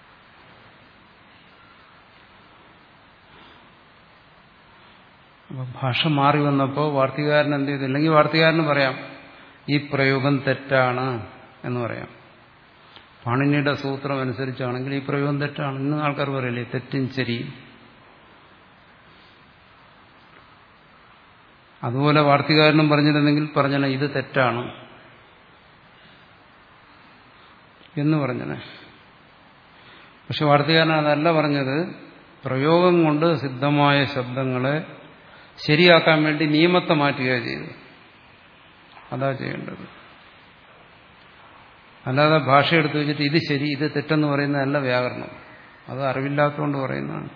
Speaker 1: അപ്പൊ ഭാഷ മാറി വന്നപ്പോൾ വാർത്തികാരൻ എന്ത് ചെയ്തു അല്ലെങ്കിൽ വാർത്തികാരന് പറയാം ഈ പ്രയോഗം തെറ്റാണ് എന്ന് പറയാം പാണിനിയുടെ സൂത്രം അനുസരിച്ചാണെങ്കിൽ ഈ പ്രയോഗം തെറ്റാണ് ഇന്ന് ആൾക്കാർ പറയില്ലേ തെറ്റും ശരിയും അതുപോലെ വാർത്തികാരനും പറഞ്ഞിരുന്നെങ്കിൽ പറഞ്ഞന ഇത് തെറ്റാണ് എന്ന് പറഞ്ഞനെ പക്ഷെ വാർത്തികാരൻ അതല്ല പറഞ്ഞത് പ്രയോഗം കൊണ്ട് സിദ്ധമായ ശബ്ദങ്ങളെ ശരിയാക്കാൻ വേണ്ടി നിയമത്തെ മാറ്റുകയാണ് ചെയ്തത് അതാ ചെയ്യേണ്ടത് അല്ലാതെ ഭാഷ എടുത്തു വെച്ചിട്ട് ഇത് ശരി ഇത് തെറ്റെന്ന് പറയുന്നതല്ല വ്യാകരണം അത് അറിവില്ലാത്തതുകൊണ്ട് പറയുന്നതാണ്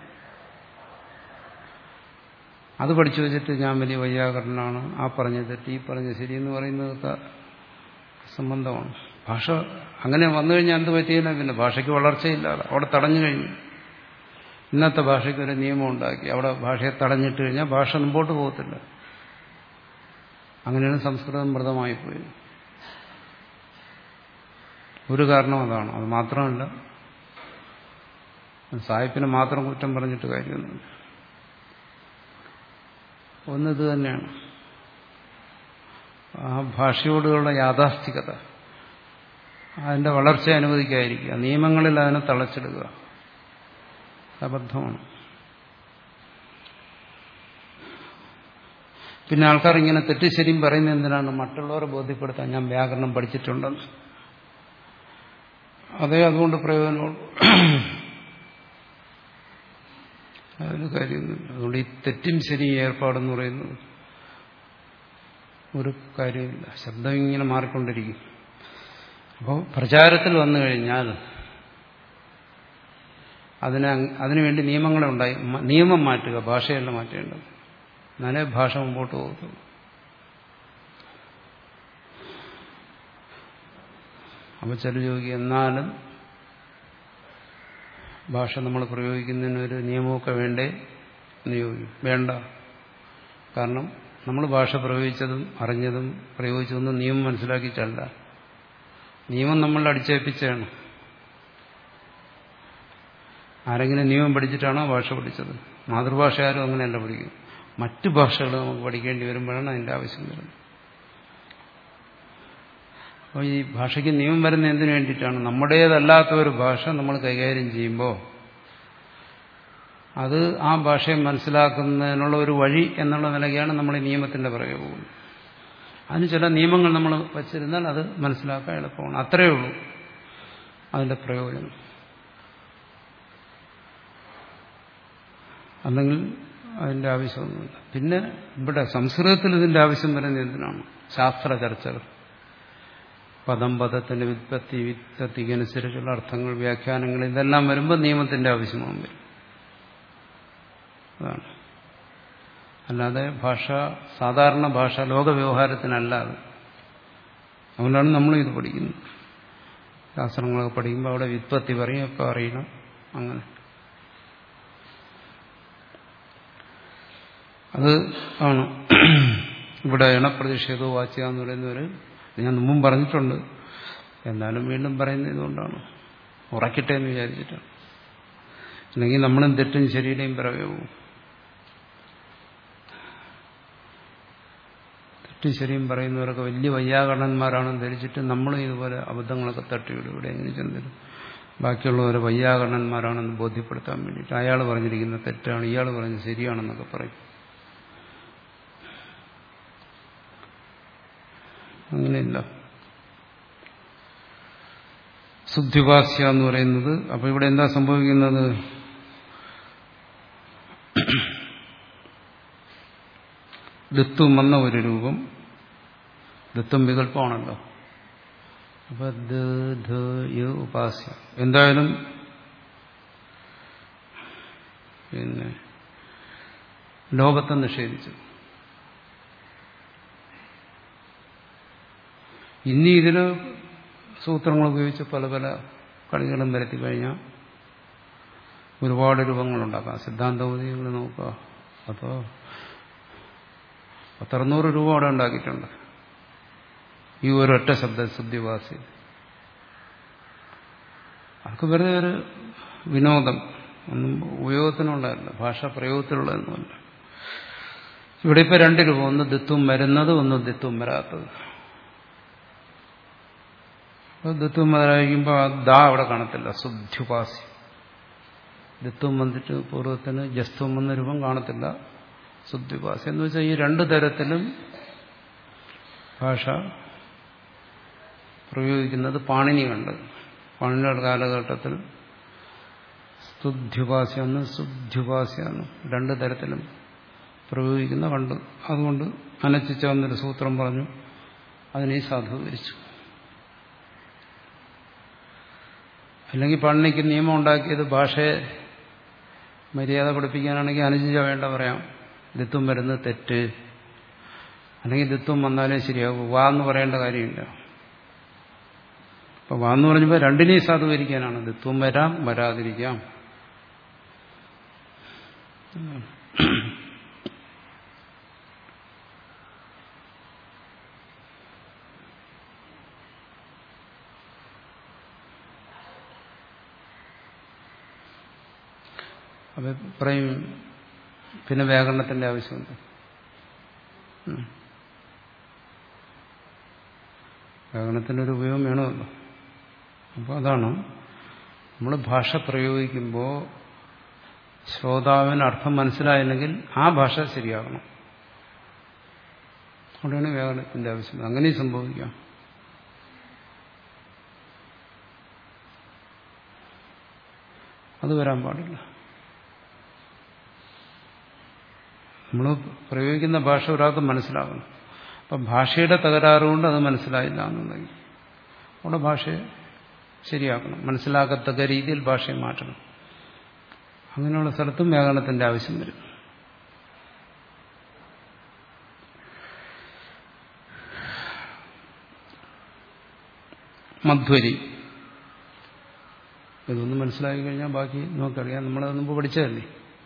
Speaker 1: അത് പഠിച്ചു വെച്ചിട്ട് ഞാൻ വലിയ വൈയാകരണനാണ് ആ പറഞ്ഞ തെറ്റ് ഈ പറഞ്ഞ ശരി എന്ന് പറയുന്നതൊക്കെ സംബന്ധമാണ് ഭാഷ അങ്ങനെ വന്നു കഴിഞ്ഞാൽ എന്ത് പറ്റിയില്ല പിന്നെ ഭാഷയ്ക്ക് വളർച്ചയില്ലാതെ അവിടെ തടഞ്ഞു കഴിഞ്ഞു ഇന്നത്തെ ഭാഷയ്ക്ക് ഒരു നിയമം ഉണ്ടാക്കി അവിടെ ഭാഷയെ തടഞ്ഞിട്ട് കഴിഞ്ഞാൽ ഭാഷ മുമ്പോട്ട് പോകത്തില്ല അങ്ങനെയാണ് സംസ്കൃതം മൃതമായി പോയത് ഒരു കാരണം അതാണ് അത് മാത്രമല്ല സാഹിബിനെ മാത്രം കുറ്റം പറഞ്ഞിട്ട് കാര്യമൊന്നുമില്ല ഒന്നിത് തന്നെയാണ് ആ ഭാഷയോടുള്ള യാഥാസ്ഥികത അതിന്റെ വളർച്ച അനുവദിക്കാതിരിക്കുക നിയമങ്ങളിൽ അതിനെ തളച്ചിടുക അബദ്ധമാണ് പിന്നെ ആൾക്കാർ ഇങ്ങനെ തെറ്റുശരിയും പറയുന്നത് എന്തിനാണ് മറ്റുള്ളവരെ ബോധ്യപ്പെടുത്താൻ ഞാൻ വ്യാകരണം പഠിച്ചിട്ടുണ്ടെന്ന് അതേ അതുകൊണ്ട് പ്രയോജനമുള്ളൂ അതിന് കാര്യമൊന്നുമില്ല അതുകൊണ്ട് ഈ തെറ്റും ശരിയും ഏർപ്പാടെന്ന് പറയുന്നത് ഒരു കാര്യമില്ല ശബ്ദം ഇങ്ങനെ മാറിക്കൊണ്ടിരിക്കും അപ്പോൾ പ്രചാരത്തിൽ വന്നു കഴിഞ്ഞാൽ അതിന് അതിനുവേണ്ടി നിയമങ്ങളെ ഉണ്ടായി നിയമം മാറ്റുക ഭാഷയല്ല മാറ്റേണ്ടത് എന്നാലേ ഭാഷ മുമ്പോട്ട് പോകത്തുള്ളൂ അപ്പോൾ ചില ചോദിക്കും എന്നാലും ഭാഷ നമ്മൾ പ്രയോഗിക്കുന്നതിന് ഒരു നിയമമൊക്കെ വേണ്ടേ എന്ന് ചോദിക്കും വേണ്ട കാരണം നമ്മൾ ഭാഷ പ്രയോഗിച്ചതും അറിഞ്ഞതും പ്രയോഗിച്ചതൊന്നും നിയമം മനസ്സിലാക്കിയിട്ടല്ല നിയമം നമ്മൾ അടിച്ചേൽപ്പിച്ചാണ് ആരെങ്കിലും നിയമം പഠിച്ചിട്ടാണോ ഭാഷ പഠിച്ചത് മാതൃഭാഷ ആരും അങ്ങനെയല്ല പഠിക്കും മറ്റു ഭാഷകൾ നമുക്ക് പഠിക്കേണ്ടി വരുമ്പോഴാണ് അതിൻ്റെ ആവശ്യം വരുന്നത് അപ്പോൾ ഈ ഭാഷയ്ക്ക് നിയമം വരുന്ന എന്തിനു വേണ്ടിയിട്ടാണ് നമ്മുടേതല്ലാത്ത ഒരു ഭാഷ നമ്മൾ കൈകാര്യം ചെയ്യുമ്പോൾ അത് ആ ഭാഷയെ മനസ്സിലാക്കുന്നതിനുള്ള ഒരു വഴി എന്നുള്ള നിലയ്ക്കാണ് നമ്മൾ ഈ നിയമത്തിന്റെ പുറകെ പോകുന്നത് അതിന് ചില നിയമങ്ങൾ നമ്മൾ വച്ചിരുന്നാൽ അത് മനസ്സിലാക്കാൻ എളുപ്പമാണ് അത്രയേ ഉള്ളൂ അതിന്റെ പ്രയോജനം അല്ലെങ്കിൽ അതിന്റെ ആവശ്യമൊന്നുമില്ല പിന്നെ ഇവിടെ സംസ്കൃതത്തിൽ ഇതിന്റെ ആവശ്യം വരുന്നത് എന്തിനാണ് ശാസ്ത്ര ചർച്ചകൾ പദം പദത്തിന്റെ വിത്പത്തി വിത്പത്തിക്കനുസരിച്ചുള്ള അർത്ഥങ്ങൾ വ്യാഖ്യാനങ്ങൾ ഇതെല്ലാം വരുമ്പോൾ നിയമത്തിന്റെ ആവശ്യമാകും വരും അതാണ് അല്ലാതെ ഭാഷ സാധാരണ ഭാഷ ലോകവ്യവഹാരത്തിനല്ല അത് അതുകൊണ്ടാണ് നമ്മൾ ഇത് പഠിക്കുന്നത് ശാസ്ത്രങ്ങളൊക്കെ പഠിക്കുമ്പോൾ അവിടെ വിത്പത്തി പറയും ഒക്കെ അറിയണം അങ്ങനെ അത് ആണ് ഇവിടെ ഇണപ്രതിഷേധവും വാച്യ എന്ന് പറയുന്നവർ ഞാൻ മുമ്പും പറഞ്ഞിട്ടുണ്ട് എന്നാലും വീണ്ടും പറയുന്നത് ഇതുകൊണ്ടാണ് ഉറക്കട്ടെ എന്ന് വിചാരിച്ചിട്ടാണ് അല്ലെങ്കിൽ നമ്മളും തെറ്റും ശരിയുടെയും പിറകെ പോകും തെറ്റും ശരിയും പറയുന്നവരൊക്കെ വലിയ വയ്യാകരണന്മാരാണെന്ന് ധരിച്ചിട്ട് നമ്മളും ഇതുപോലെ അബദ്ധങ്ങളൊക്കെ തട്ടിവിടും ഇവിടെ എങ്ങനെ ചെന്നിരും ബാക്കിയുള്ളവരെ വയ്യാകരണന്മാരാണെന്ന് ബോധ്യപ്പെടുത്താൻ വേണ്ടിയിട്ട് അയാൾ പറഞ്ഞിരിക്കുന്ന തെറ്റാണ് ഇയാൾ പറഞ്ഞത് ശരിയാണെന്നൊക്കെ പറയും അങ്ങനെയില്ല ശുദ്ധിവാസ്യ എന്ന് പറയുന്നത് അപ്പൊ ഇവിടെ എന്താ സംഭവിക്കുന്നത് ദത്വം വന്ന ഒരു രൂപം ദത്വം വികല്പമാണല്ലോ അപ്പൊ ഉപാസ്യ എന്തായാലും പിന്നെ ലോകത്തെ നിഷേധിച്ചു ഇനി ഇതിൽ സൂത്രങ്ങൾ ഉപയോഗിച്ച് പല പല കളികളും വരുത്തി കഴിഞ്ഞാൽ ഒരുപാട് രൂപങ്ങളുണ്ടാക്കാം സിദ്ധാന്തബോധികൾ നോക്കുക അപ്പോൾ പത്തറുന്നൂറ് രൂപ അവിടെ ഉണ്ടാക്കിയിട്ടുണ്ട് ഈ ഒരൊറ്റ ശബ്ദ ശുദ്ധിവാസി അതൊക്കെ വെറുതെ ഒരു വിനോദം ഒന്നും ഉപയോഗത്തിനുള്ളതല്ല ഭാഷ പ്രയോഗത്തിലുള്ളതൊന്നുമല്ല ഇവിടെ ഇപ്പൊ രണ്ട് രൂപം ഒന്ന് ദിത്വം വരുന്നത് ഒന്ന് ദിത്വം വരാത്തത് ദിത്വം വരാതിരിക്കുമ്പോൾ ദാ അവിടെ കാണത്തില്ല ശുദ്ധ്യുപാസി ദിത്വം വന്നിട്ട് പൂർവ്വത്തിന് ജസ്ത്വം വന്ന രൂപം കാണത്തില്ല ശുദ്ധ്യുപാസി എന്ന് വെച്ചാൽ ഈ രണ്ട് തരത്തിലും ഭാഷ പ്രയോഗിക്കുന്നത് പാണിനി കണ്ട് പാണിനിയുടെ കാലഘട്ടത്തിൽ സ്തുധ്യുപാസ്യാന്ന് ശുദ്ധ്യുപാസ്യാന്ന് രണ്ട് തരത്തിലും പ്രയോഗിക്കുന്ന കണ്ടു അതുകൊണ്ട് അനച്ചിച്ച വന്നൊരു സൂത്രം പറഞ്ഞു അതിനെ സാധൂകരിച്ചു അല്ലെങ്കിൽ പണ്ണിക്ക് നിയമം ഉണ്ടാക്കിയത് ഭാഷയെ മര്യാദ പഠിപ്പിക്കാനാണെങ്കിൽ അനുചിച്ച വേണ്ട പറയാം ദിത്വം വരുന്നത് തെറ്റ് അല്ലെങ്കിൽ ദിത്വം വന്നാലേ ശരിയാകും വാ എന്ന് പറയേണ്ട കാര്യമില്ല അപ്പൊ വാ എന്ന് പറഞ്ഞപ്പോൾ രണ്ടിനെയും സാധൂകരിക്കാനാണ് ദിത്വം വരാം വരാതിരിക്കാം അപ്പൊ പറയും പിന്നെ വ്യാകരണത്തിന്റെ ആവശ്യമുണ്ട് വ്യാകരണത്തിനൊരു ഉപയോഗം വേണമല്ലോ അപ്പോൾ അതാണ് നമ്മൾ ഭാഷ പ്രയോഗിക്കുമ്പോൾ ശ്രോതാവിന് അർത്ഥം മനസ്സിലായില്ലെങ്കിൽ ആ ഭാഷ ശരിയാകണം അവിടെയാണ് വ്യാകരണത്തിന്റെ ആവശ്യം അങ്ങനെയും സംഭവിക്കാം അത് വരാൻ പാടില്ല നമ്മൾ പ്രയോഗിക്കുന്ന ഭാഷ ഒരാൾക്ക് മനസ്സിലാകണം അപ്പം ഭാഷയുടെ തകരാറുകൊണ്ട് അത് മനസ്സിലായില്ല എന്നുണ്ടെങ്കിൽ അവിടെ ഭാഷയെ ശരിയാക്കണം മനസ്സിലാക്കത്തക്ക രീതിയിൽ ഭാഷയെ മാറ്റണം അങ്ങനെയുള്ള സ്ഥലത്തും വ്യാകരണത്തിന്റെ ആവശ്യം വരും മധ്വരി ഇതൊന്നും മനസ്സിലാക്കി കഴിഞ്ഞാൽ ബാക്കി നമുക്കറിയാം നമ്മളത് മുമ്പ് പഠിച്ചതല്ലേ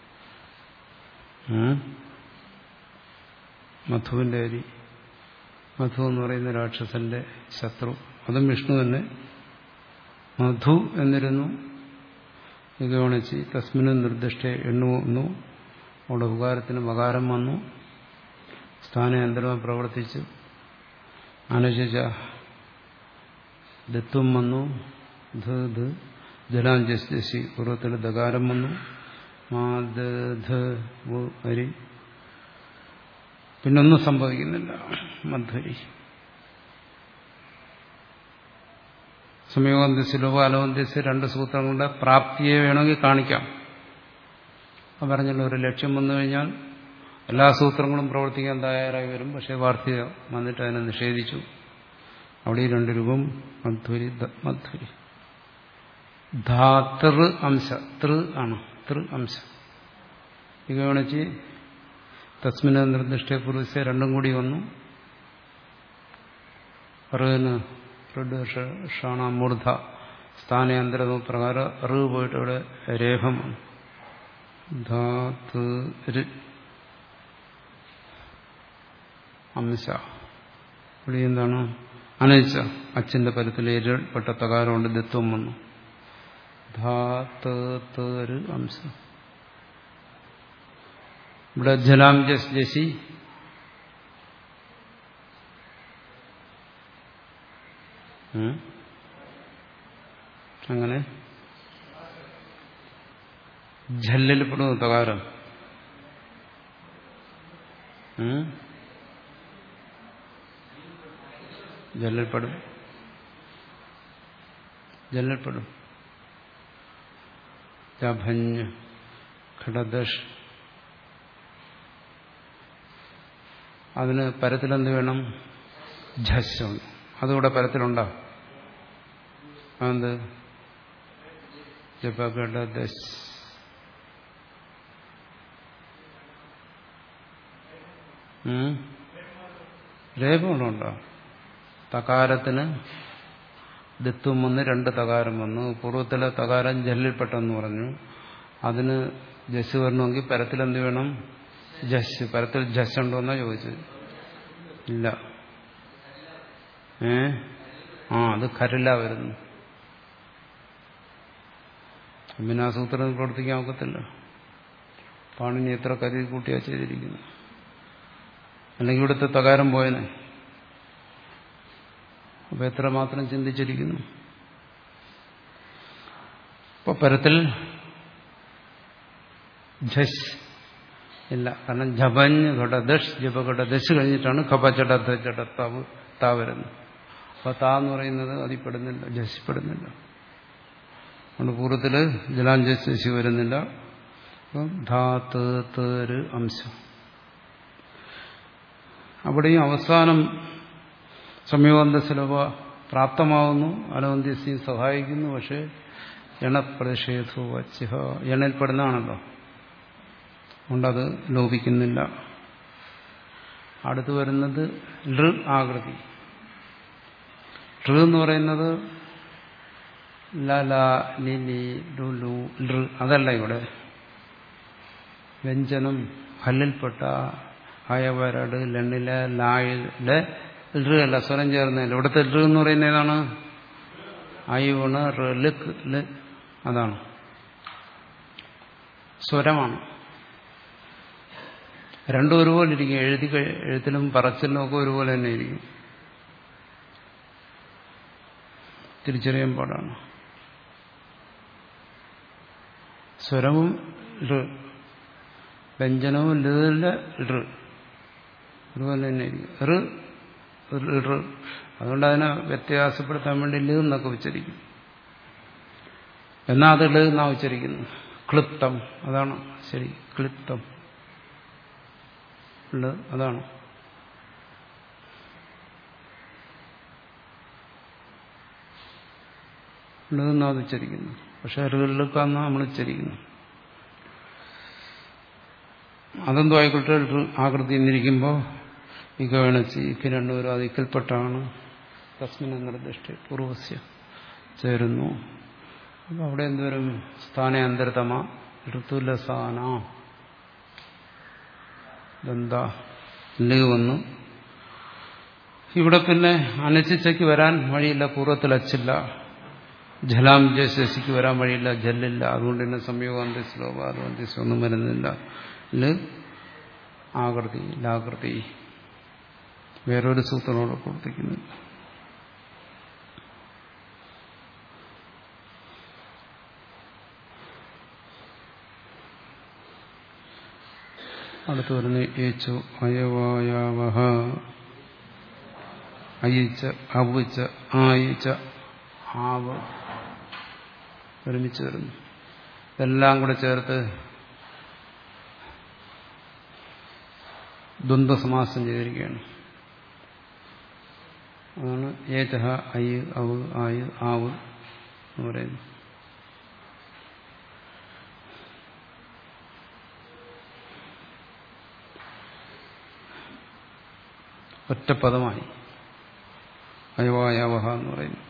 Speaker 1: മധുവിന്റെ അരി മധു എന്ന് പറയുന്ന രാക്ഷസന്റെ ശത്രു അതും വിഷ്ണു തന്നെ മധു എന്നിരുന്നു ഗവണിച്ച് തസ്മിനും നിർദ്ദിഷ്ട എണ്ണുവന്നു അവിടെ ഉപകാരത്തിന് മകാരം വന്നു സ്ഥാനാന്തരം പ്രവർത്തിച്ചു അനുശിച്ച ദത്വം വന്നു ധ ജലാഞ്ജസ്യസി പൂർവ്വത്തിൽ ദകാരം വന്നു അരി പിന്നൊന്നും സംഭവിക്കുന്നില്ല മധ്വരി സംയോഗന്ത്യസ് ലോകാലോന്ത്യസ് രണ്ട് സൂത്രങ്ങളുടെ പ്രാപ്തിയെ വേണമെങ്കിൽ കാണിക്കാം പറഞ്ഞല്ലോ ഒരു ലക്ഷ്യം വന്നു കഴിഞ്ഞാൽ എല്ലാ സൂത്രങ്ങളും പ്രവർത്തിക്കാൻ തയ്യാറായി വരും പക്ഷേ വാർത്തക വന്നിട്ട് അതിനെ നിഷേധിച്ചു അവിടെ ഈ രണ്ട് രൂപം മധ്വരി മധ്വരി ധാതൃ അംശ തൃ ആണ് തൃ അംശ ഇത് ഗണിച്ച് തസ്മിന് നിർദ്ദിഷ്ട പുരുഷ രണ്ടും കൂടി വന്നു ഋന് ഷാണ മൂർധ സ്ഥാനാന്തര പ്രകാരം റ് പോയിട്ട് ഇവിടെ രേഖമാണ് ധാത് അംശ ഇവിടെ എന്താണ് അനയിച്ച അച്ഛന്റെ പരത്തിൽ ഏഴപ്പെട്ട തകാരമുണ്ട് ദത്വം വന്നു ധാത് അംശം ഇവിടെ ജലാം ജസ് ജസി അങ്ങനെ ജല്ലിൽ പെടുന്നു തകാരം ജല്ലിൽപ്പെടും ജല്ലിൽപ്പെടും ജഭഞ്ഞ് ഘടദഷ് അതിന് പരത്തിലെന്ത് വേണം ഝസ്സം അതുകൂടെ പരത്തിലുണ്ടോ അതെന്ത് ജപഘടദശ് രേഖകളുണ്ടോ തകാരത്തിന് ദിത്വം വന്ന് രണ്ട് തകാരം വന്നു പൂർവ്വത്തിലെ തകാരം ജല്ലിൽപ്പെട്ടെന്ന് പറഞ്ഞു അതിന് ജസ് വരണമെങ്കിൽ പരത്തിലെന്ത് വേണം ജസ് പരത്തിൽ ജസ് ഉണ്ടോ എന്നാ ചോദിച്ചത് ഇല്ല ഏ ആ അത് കരല വരുന്നു പിന്നെ ആ സൂത്രം പ്രവർത്തിക്കാൻ ഒക്കത്തില്ല പാണിനി എത്ര കരുതി കൂട്ടിയാ ചെയ്തിരിക്കുന്നു അല്ലെങ്കിൽ ഇവിടുത്തെ തകാരം പോയനെ അപ്പൊ എത്രമാത്രം ചിന്തിച്ചിരിക്കുന്നു ഇപ്പൊ പരത്തിൽ ഝഷ് ഇല്ല കാരണം ജപഞ്ഞ് ഘടദഷ് ജപഘടദശ് കഴിഞ്ഞിട്ടാണ് ഖപചട ചടത്താവ് താ വരുന്നത് അപ്പൊ താ എന്ന് പറയുന്നത് അതിപ്പെടുന്നില്ല ജശിപ്പെടുന്നില്ല അതുകൊണ്ട് പൂർവ്വത്തില് ജലാഞ്ജശി വരുന്നില്ല അപ്പം ധാ തേര് അംശം അവിടെയും അവസാനം സംയോഗന്ത സുലഭ പ്രാപ്തമാവുന്നു അനവന്ത്യസി സഹായിക്കുന്നു പക്ഷേ എണപ്രതിഷേധോ വച്ചിഹ എണയിൽപ്പെടുന്നതാണല്ലോ അതുകൊണ്ടത് ലോപിക്കുന്നില്ല അടുത്ത് വരുന്നത് ലൃ ആകൃതി ലൃ എന്ന് പറയുന്നത് ലല ലിലി ലുലു ലൃ അതല്ല ഇവിടെ വ്യഞ്ജനം ഹല്ലിൽപ്പെട്ട ഹയവരട് ലണ്ണിലെ ലായിലെ ലൃ അല്ല സ്വരം ചേർന്നതിൽ ഇവിടുത്തെ ലൃ എന്ന് പറയുന്നത് ഏതാണ് ഐവണ് ഋ ല് അതാണ് സ്വരമാണ് രണ്ടും ഒരുപോലെ ഇരിക്കും എഴുതി എഴുത്തിലും പറച്ചിലും ഒക്കെ ഒരുപോലെ തന്നെ ഇരിക്കും തിരിച്ചറിയാൻ പാടാണ് സ്വരവും ഋ വ്യഞ്ജനവും ലില്ല ഋ അതുപോലെ തന്നെ ഋ ഋ അതുകൊണ്ട് അതിനെ വ്യത്യാസപ്പെടുത്താൻ വേണ്ടി ല് എന്നൊക്കെ ഉച്ചരിക്കും എന്നാൽ അത് ല് എന്നാ ഉച്ചരിക്കുന്നു ക്ലിപ്തം അതാണ് ശരി ക്ലിപ്തം ല് അതാണ് ല് എന്നാ അത് ഉച്ചരിക്കുന്നു പക്ഷെ ഋക്കാന്ന നമ്മൾ ഉച്ചരിക്കുന്നു അതെന്തോ ആയിക്കോട്ടെ ആകൃതി എന്നിരിക്കുമ്പോൾ ഇക വേണച്ചി ഇക്ക് രണ്ടുപേരും അത് ഇക്കൽപ്പെട്ടാണ് തസ്മിൻ നിർദ്ദിഷ്ട പൂർവസ്യ ചേരുന്നു അപ്പം അവിടെ എന്തോരും സ്ഥാനാന്തരതമ ഋതുലസാന ഇതെന്താ ല് വന്നു ഇവിടെ പിന്നെ അനച്ചിച്ചയ്ക്ക് വരാൻ വഴിയില്ല പൂർവ്വത്തിൽ അച്ചില്ല ജലാംജശിക്ക് വരാൻ വഴിയില്ല ജല്ലില്ല അതുകൊണ്ട് തന്നെ സംയോഗാന്തി ശ്ലോകാന്തി ഒന്നും വരുന്നില്ല ല് ആകൃതി ലാകൃതി വേറൊരു സൂത്രനോട് പ്രവർത്തിക്കുന്നില്ല അടുത്ത് വരുന്ന ഏച്ചു അയവായാവഹ അയിച്ച അവിച്ച ആയിച്ച ആവ് ഒരുമിച്ച് വരുന്നു ഇതെല്ലാം കൂടെ ചേർത്ത് ദ്വന്ദ്സമാസം ചെയ്തിരിക്കുകയാണ് അതാണ് ഏചഹ ഐ ഔ ആയ് ആവ് എന്ന് പറയുന്നത് ഒറ്റപ്പദമായി അയവായാവഹ എന്ന് പറയുന്നു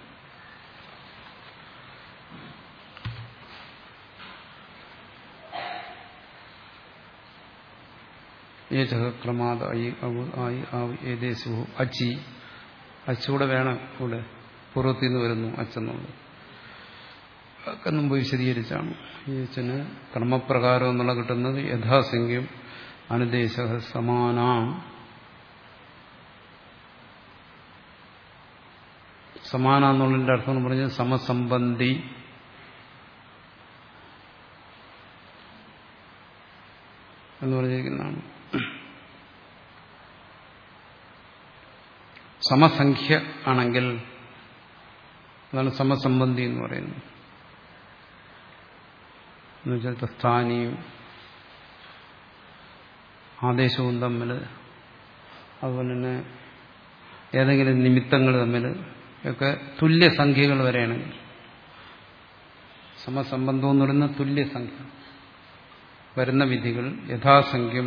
Speaker 1: ഏചഹ ക്രമാത് ഐ ഔ ആയി ആവ് ഏദേശു അച്ചി അച്ചൂടെ വേണം ഇവിടെ പൂർവ്വത്തിൽ നിന്ന് വരുന്നു അച്ചെന്നുള്ളത് ഒക്കെ മുമ്പ് വിശദീകരിച്ചാണ് ഈ അച്ഛന് കർമ്മപ്രകാരം എന്നുള്ള കിട്ടുന്നത് യഥാസംഖ്യം അനുദേശ സമാന സമാന എന്നുള്ളതിന്റെ അർത്ഥം എന്ന് പറഞ്ഞത് സമസംബന്ധി എന്ന് പറഞ്ഞിരിക്കുന്നതാണ് സമസംഖ്യ ആണെങ്കിൽ അതാണ് സമസംബന്ധി എന്ന് പറയുന്നത് എന്നുവെച്ചാൽ സ്ഥാനിയും ആദേശവും തമ്മിൽ അതുപോലെ തന്നെ ഏതെങ്കിലും നിമിത്തങ്ങൾ തമ്മിൽ ഒക്കെ തുല്യസംഖ്യകൾ വരെയാണെങ്കിൽ സമസംബന്ധം എന്ന് പറയുന്ന തുല്യസംഖ്യ വരുന്ന വിധികൾ യഥാസംഖ്യം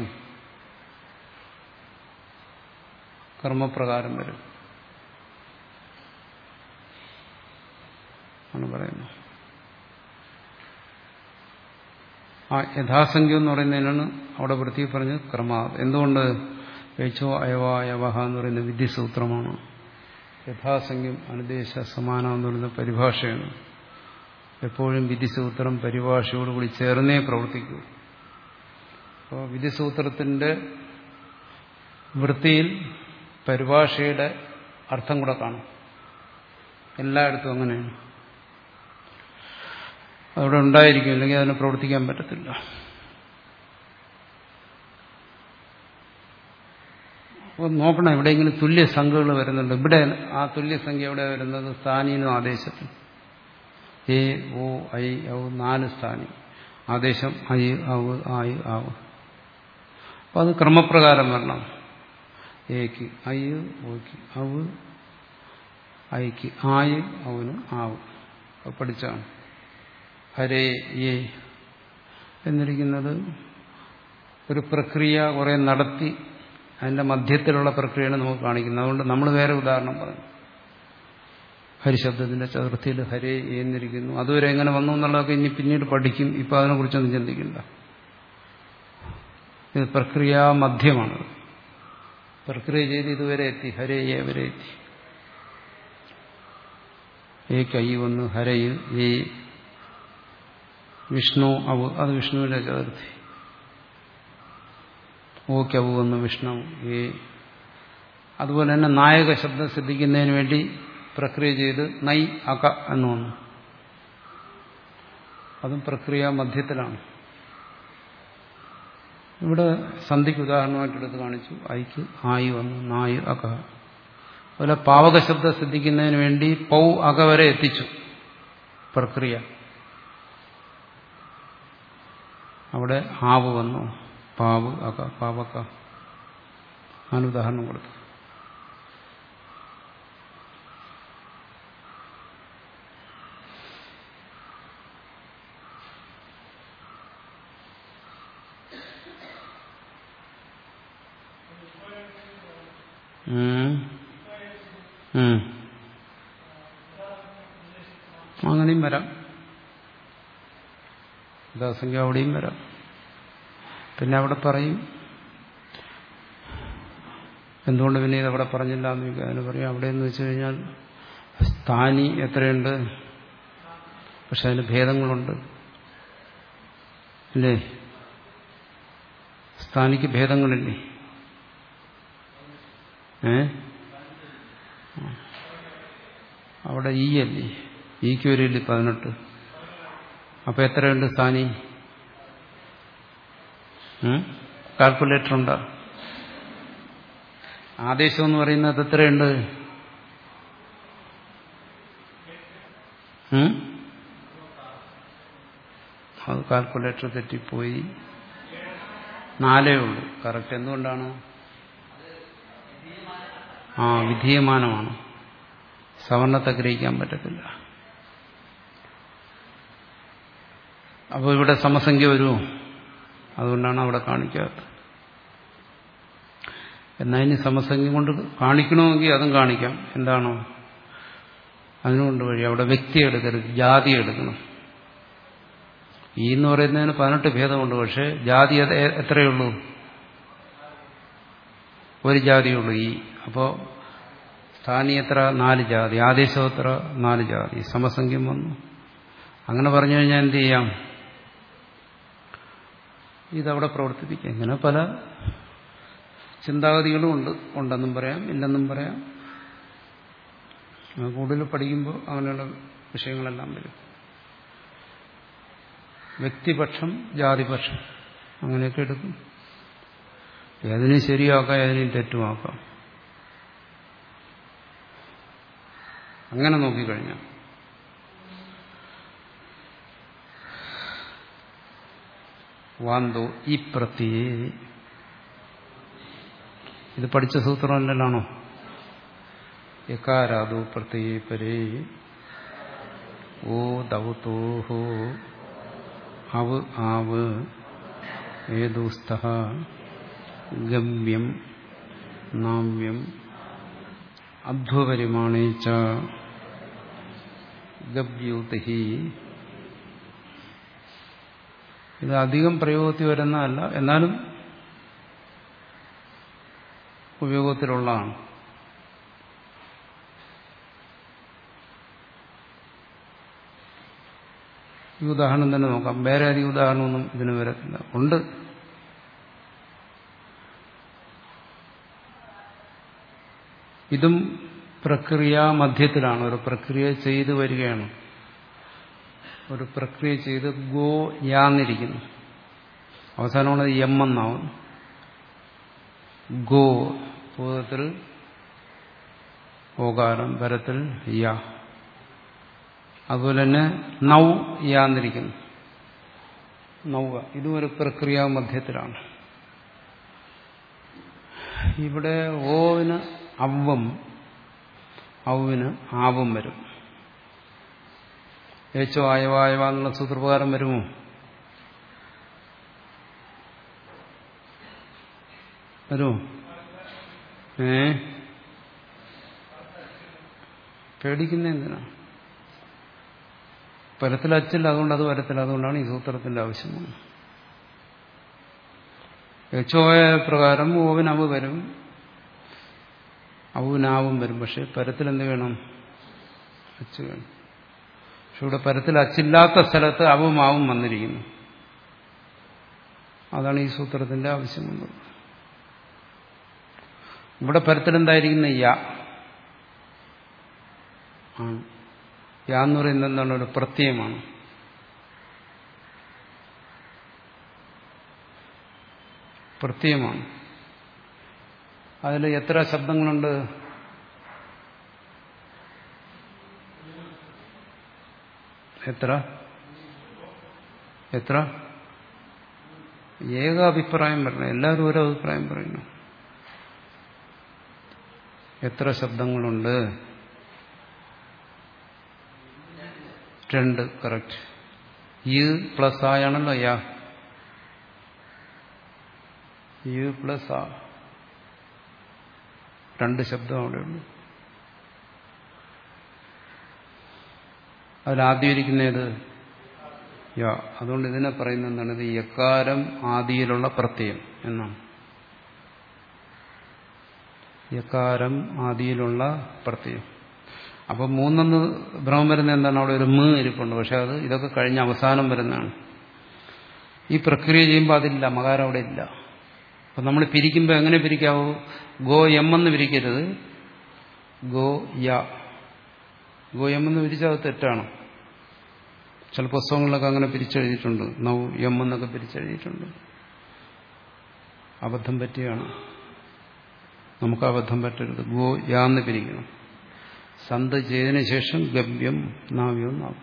Speaker 1: കർമ്മപ്രകാരം വരും ആണ് പറയുന്നത് ആ യഥാസംഖ്യം എന്ന് പറയുന്നതിനാണ് അവിടെ വൃത്തി പറഞ്ഞത് ക്രമ എന്തുകൊണ്ട് വേച്ചോ അയവായവഹ എന്ന് പറയുന്ന വിധിസൂത്രമാണ് യഥാസംഖ്യം അനുദേശ സമാനം എന്ന് പറയുന്ന പരിഭാഷയാണ് എപ്പോഴും വിധിസൂത്രം പരിഭാഷയോടുകൂടി ചേർന്നേ പ്രവർത്തിക്കൂ അപ്പോൾ വിധിസൂത്രത്തിന്റെ വൃത്തിയിൽ പരിഭാഷയുടെ അർത്ഥം കൂടെ കാണും എല്ലായിടത്തും അങ്ങനെയാണ് അവിടെ ഉണ്ടായിരിക്കും അല്ലെങ്കിൽ അതിനെ പ്രവർത്തിക്കാൻ പറ്റത്തില്ല അപ്പോൾ നോക്കണം എവിടെയെങ്കിലും തുല്യസംഖ്യകൾ വരുന്നുണ്ട് ഇവിടെ ആ തുല്യസംഖ്യ എവിടെ വരുന്നത് സ്ഥാനീനും ആദേശത്തും എ ഓ ഐ ഔ നാല് സ്ഥാനി ആദേശം ഐ ഔ ആയി ആവ് അപ്പം അത് ക്രമപ്രകാരം വരണം ഏക്ക് ഐ ഓക്ക് ഔ ഐക്ക് ആയ് അവന് ആവ് പഠിച്ചാണ് ഹരേ ഏ എന്നിരിക്കുന്നത് ഒരു പ്രക്രിയ കുറെ നടത്തി അതിന്റെ മധ്യത്തിലുള്ള പ്രക്രിയയാണ് നമുക്ക് കാണിക്കുന്നത് അതുകൊണ്ട് നമ്മൾ വേറെ ഉദാഹരണം പറഞ്ഞു ഹരിശബ്ദത്തിന്റെ ചതുർത്ഥിയിൽ ഹരേ എന്നിരിക്കുന്നു അതുവരെ എങ്ങനെ വന്നു എന്നുള്ളതൊക്കെ ഇനി പിന്നീട് പഠിക്കും ഇപ്പം അതിനെക്കുറിച്ചൊന്നും ചിന്തിക്കണ്ട ഇത് പ്രക്രിയ മധ്യമാണ് പ്രക്രിയ ചെയ്ത് ഇതുവരെ എത്തി ഹരേ ഏ വരെ എത്തി ഏ കൈ വന്ന് ഹരയിൽ ഏ വിഷ്ണു അവ അത് വിഷ്ണുവിന്റെ ചതുർത്ഥി ഓക്കവ് വന്ന് വിഷ്ണു ഏ അതുപോലെ തന്നെ നായക ശബ്ദം ശ്രദ്ധിക്കുന്നതിന് വേണ്ടി പ്രക്രിയ ചെയ്ത് നൈ അക എന്ന് വന്നു അതും പ്രക്രിയ മധ്യത്തിലാണ് ഇവിടെ സന്ധിക്ക് ഉദാഹരണമായിട്ട് എടുത്ത് കാണിച്ചു ഐക്ക് ആയി വന്നു നായ് അക അതുപോലെ പാവക ശബ്ദം സിദ്ധിക്കുന്നതിന് വേണ്ടി പൗ അക വരെ എത്തിച്ചു പ്രക്രിയ അവിടെ ആവ് വന്നു പാവ് അക പാവക്ക ആണ് ഉദാഹരണം കൊടുത്തു അങ്ങനെയും വരാം ദാസംഖ്യ അവിടെയും വരാം പിന്നെ അവിടെ പറയും എന്തുകൊണ്ട് പിന്നെ ഇത് അവിടെ പറഞ്ഞില്ല എന്ന് ചോദിക്കുക അതിന് പറയും അവിടെ എന്ന് വെച്ച് കഴിഞ്ഞാൽ സ്ഥാനി എത്രയുണ്ട് പക്ഷെ അതിന് ഭേദങ്ങളുണ്ട് അല്ലേ സ്ഥാനിക്ക് ഭേദങ്ങളില്ലേ ഏ അവിടെ ഈ അല്ലേ ഈക്ക് വരില്ലേ പതിനെട്ട് അപ്പൊ എത്രയുണ്ട് സ്ഥാനി കാൽക്കുലേറ്റർ ഉണ്ടോ ആദേശം എന്ന് പറയുന്നത് എത്രയുണ്ട് അത് കാൽക്കുലേറ്റർ തെറ്റിപ്പോയി നാലേ ഉള്ളൂ കറക്റ്റ് എന്തുകൊണ്ടാണ് ആ വിധീയമാനമാണ് സവർണത്തെ ഗ്രഹിക്കാൻ പറ്റത്തില്ല അപ്പോൾ ഇവിടെ സമസംഖ്യ വരുമോ അതുകൊണ്ടാണ് അവിടെ കാണിക്കാത്തത് എന്നാൽ ഇനി സമസംഖ്യ കൊണ്ട് കാണിക്കണമെങ്കിൽ അതും കാണിക്കാം എന്താണോ അതിനുകൊണ്ട് വഴി അവിടെ വ്യക്തി എടുക്കരുത് ജാതി എടുക്കണം ഈ എന്ന് പറയുന്നതിന് പതിനെട്ട് ഭേദമുണ്ട് പക്ഷെ ജാതി എത്രയുള്ളൂ ഒരു ജാതിയുള്ളൂ ഈ അപ്പോൾ സ്ഥാനി എത്ര നാല് ജാതി ആദേശം എത്ര നാല് ജാതി സമസംഖ്യം വന്നു അങ്ങനെ പറഞ്ഞു കഴിഞ്ഞാൽ എന്ത് ചെയ്യാം ഇതവിടെ പ്രവർത്തിപ്പിക്കാം ഇങ്ങനെ പല ചിന്താഗതികളും ഉണ്ട് ഉണ്ടെന്നും പറയാം ഇല്ലെന്നും പറയാം കൂടുതൽ പഠിക്കുമ്പോൾ അങ്ങനെയുള്ള വിഷയങ്ങളെല്ലാം വരും വ്യക്തിപക്ഷം ജാതിപക്ഷം അങ്ങനെയൊക്കെ എടുക്കും ഏതിനെയും ശരിയാക്കാം ഏതിനെയും തെറ്റുമാക്കാം അങ്ങനെ നോക്കിക്കഴിഞ്ഞാൽ വാന്തോ ഈ പ്രത്യേ ഇത് പഠിച്ച സൂത്രമല്ലാണോ യകാരാദോ പ്രത്യേ പരേ ഓ ദൗതോഹോ അവ ആവ് ഏതോസ്ത ഗമ്യം നാമ്യം അധ്വപരിമാണേ ച ഗബ്യൂതി ഇത് അധികം പ്രയോഗത്തിൽ വരുന്നതല്ല എന്നാലും ഉപയോഗത്തിലുള്ളതാണ് ഈ ഉദാഹരണം തന്നെ നോക്കാം വേറെ അധികം ഉദാഹരണമൊന്നും ഇതിന് വരത്തില്ല ഉണ്ട് ഇതും പ്രക്രിയ മധ്യത്തിലാണ് ഒരു പ്രക്രിയ ചെയ്തു വരികയാണ് ഒരു പ്രക്രിയ ചെയ്ത് ഗോ യാന്നിരിക്കുന്നു അവസാനമാണ് എം എന്നാവും ഗോ പൂതത്തിൽ ഓകാരം പരത്തിൽ യ അതുപോലെ തന്നെ നൗ യാന്നിരിക്കുന്നു നൗക ഇതും ഒരു പ്രക്രിയ മധ്യത്തിലാണ് ഇവിടെ ഓവിന് അവ്വം ഔവിന് ആവും വരും ഏച്ചോ ആയവായവ എന്നുള്ള സൂത്രപ്രകാരം വരുമോ വരുമോ ഏ പേടിക്കുന്ന എന്തിനാ പരത്തിൽ അച്ചില്ല അതുകൊണ്ട് അത് വരത്തില്ല അതുകൊണ്ടാണ് ഈ സൂത്രത്തിന്റെ ആവശ്യം യച്ചോയ പ്രകാരം ഓവിനവ് വരും ഔനാവും വരും പക്ഷെ പരത്തിൽ എന്ത് വേണം അച്ച് വേണം പക്ഷെ ഇവിടെ പരത്തിൽ അച്ചില്ലാത്ത സ്ഥലത്ത് അവും ആവും വന്നിരിക്കുന്നു അതാണ് ഈ സൂത്രത്തിന്റെ ആവശ്യം വന്നത് ഇവിടെ പരത്തിൽ എന്തായിരിക്കുന്ന യ ആണ് യാ എന്ന് പറയുന്നത് എന്താണ് ഒരു പ്രത്യയമാണ് പ്രത്യയമാണ് അതിൽ എത്ര ശബ്ദങ്ങളുണ്ട് എത്ര എത്ര ഏക അഭിപ്രായം പറയണം എല്ലാവരും ഓരോ അഭിപ്രായം പറയുന്നു എത്ര ശബ്ദങ്ങളുണ്ട് രണ്ട് കറക്റ്റ് യു പ്ലസ് ആയാണല്ലോ യാ യു പ്ലസ് ആ രണ്ട് ശബ്ദം അവിടെയുള്ളൂ അതിലാദ്യം ഇരിക്കുന്നത് യാ അതുകൊണ്ട് ഇതിനെ പറയുന്നത് എന്താണ് ഇത് യക്കാരം ആദിയിലുള്ള പ്രത്യയം എന്നാണ് യക്കാരം ആദിയിലുള്ള പ്രത്യയം അപ്പം മൂന്നെന്ന് ഭ്രമം വരുന്ന എന്താണ് അവിടെ ഒരു മ് ഇരിപ്പുണ്ട് പക്ഷെ അത് ഇതൊക്കെ കഴിഞ്ഞ അവസാനം വരുന്നതാണ് ഈ പ്രക്രിയ ചെയ്യുമ്പോൾ അതില്ല മകാരം അവിടെ ഇല്ല അപ്പം നമ്മൾ പിരിക്കുമ്പോൾ എങ്ങനെ പിരിക്കാവൂ ഗോ എം എന്ന് പിരിക്കരുത് ഗോ യ ഗോ എം എന്ന് പിരിച്ചാൽ അത് തെറ്റാണ് ചില പുസ്തകങ്ങളിലൊക്കെ അങ്ങനെ പിരിച്ചെഴുതിയിട്ടുണ്ട് നൗ എം എന്നൊക്കെ പിരിച്ചെഴുതിയിട്ടുണ്ട് അബദ്ധം പറ്റിയാണ് നമുക്ക് അബദ്ധം പറ്റരുത് ഗോ യാന്ന് പിരിക്കണം സന്ത് ചെയ്തതിനു ശേഷം ഗമ്യം നാവ്യം നാവും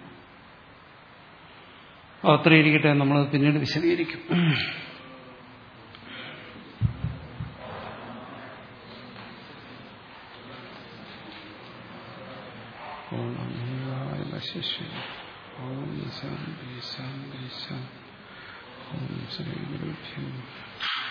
Speaker 1: അത്ര ഇരിക്കട്ടെ നമ്മൾ പിന്നീട് വിശദീകരിക്കും ഓണം ശിഷ്യ ഓം ശാന്തി ശാന്തി ശാന്തി ഓം ശ്രീ ഗുരുഭ്യോ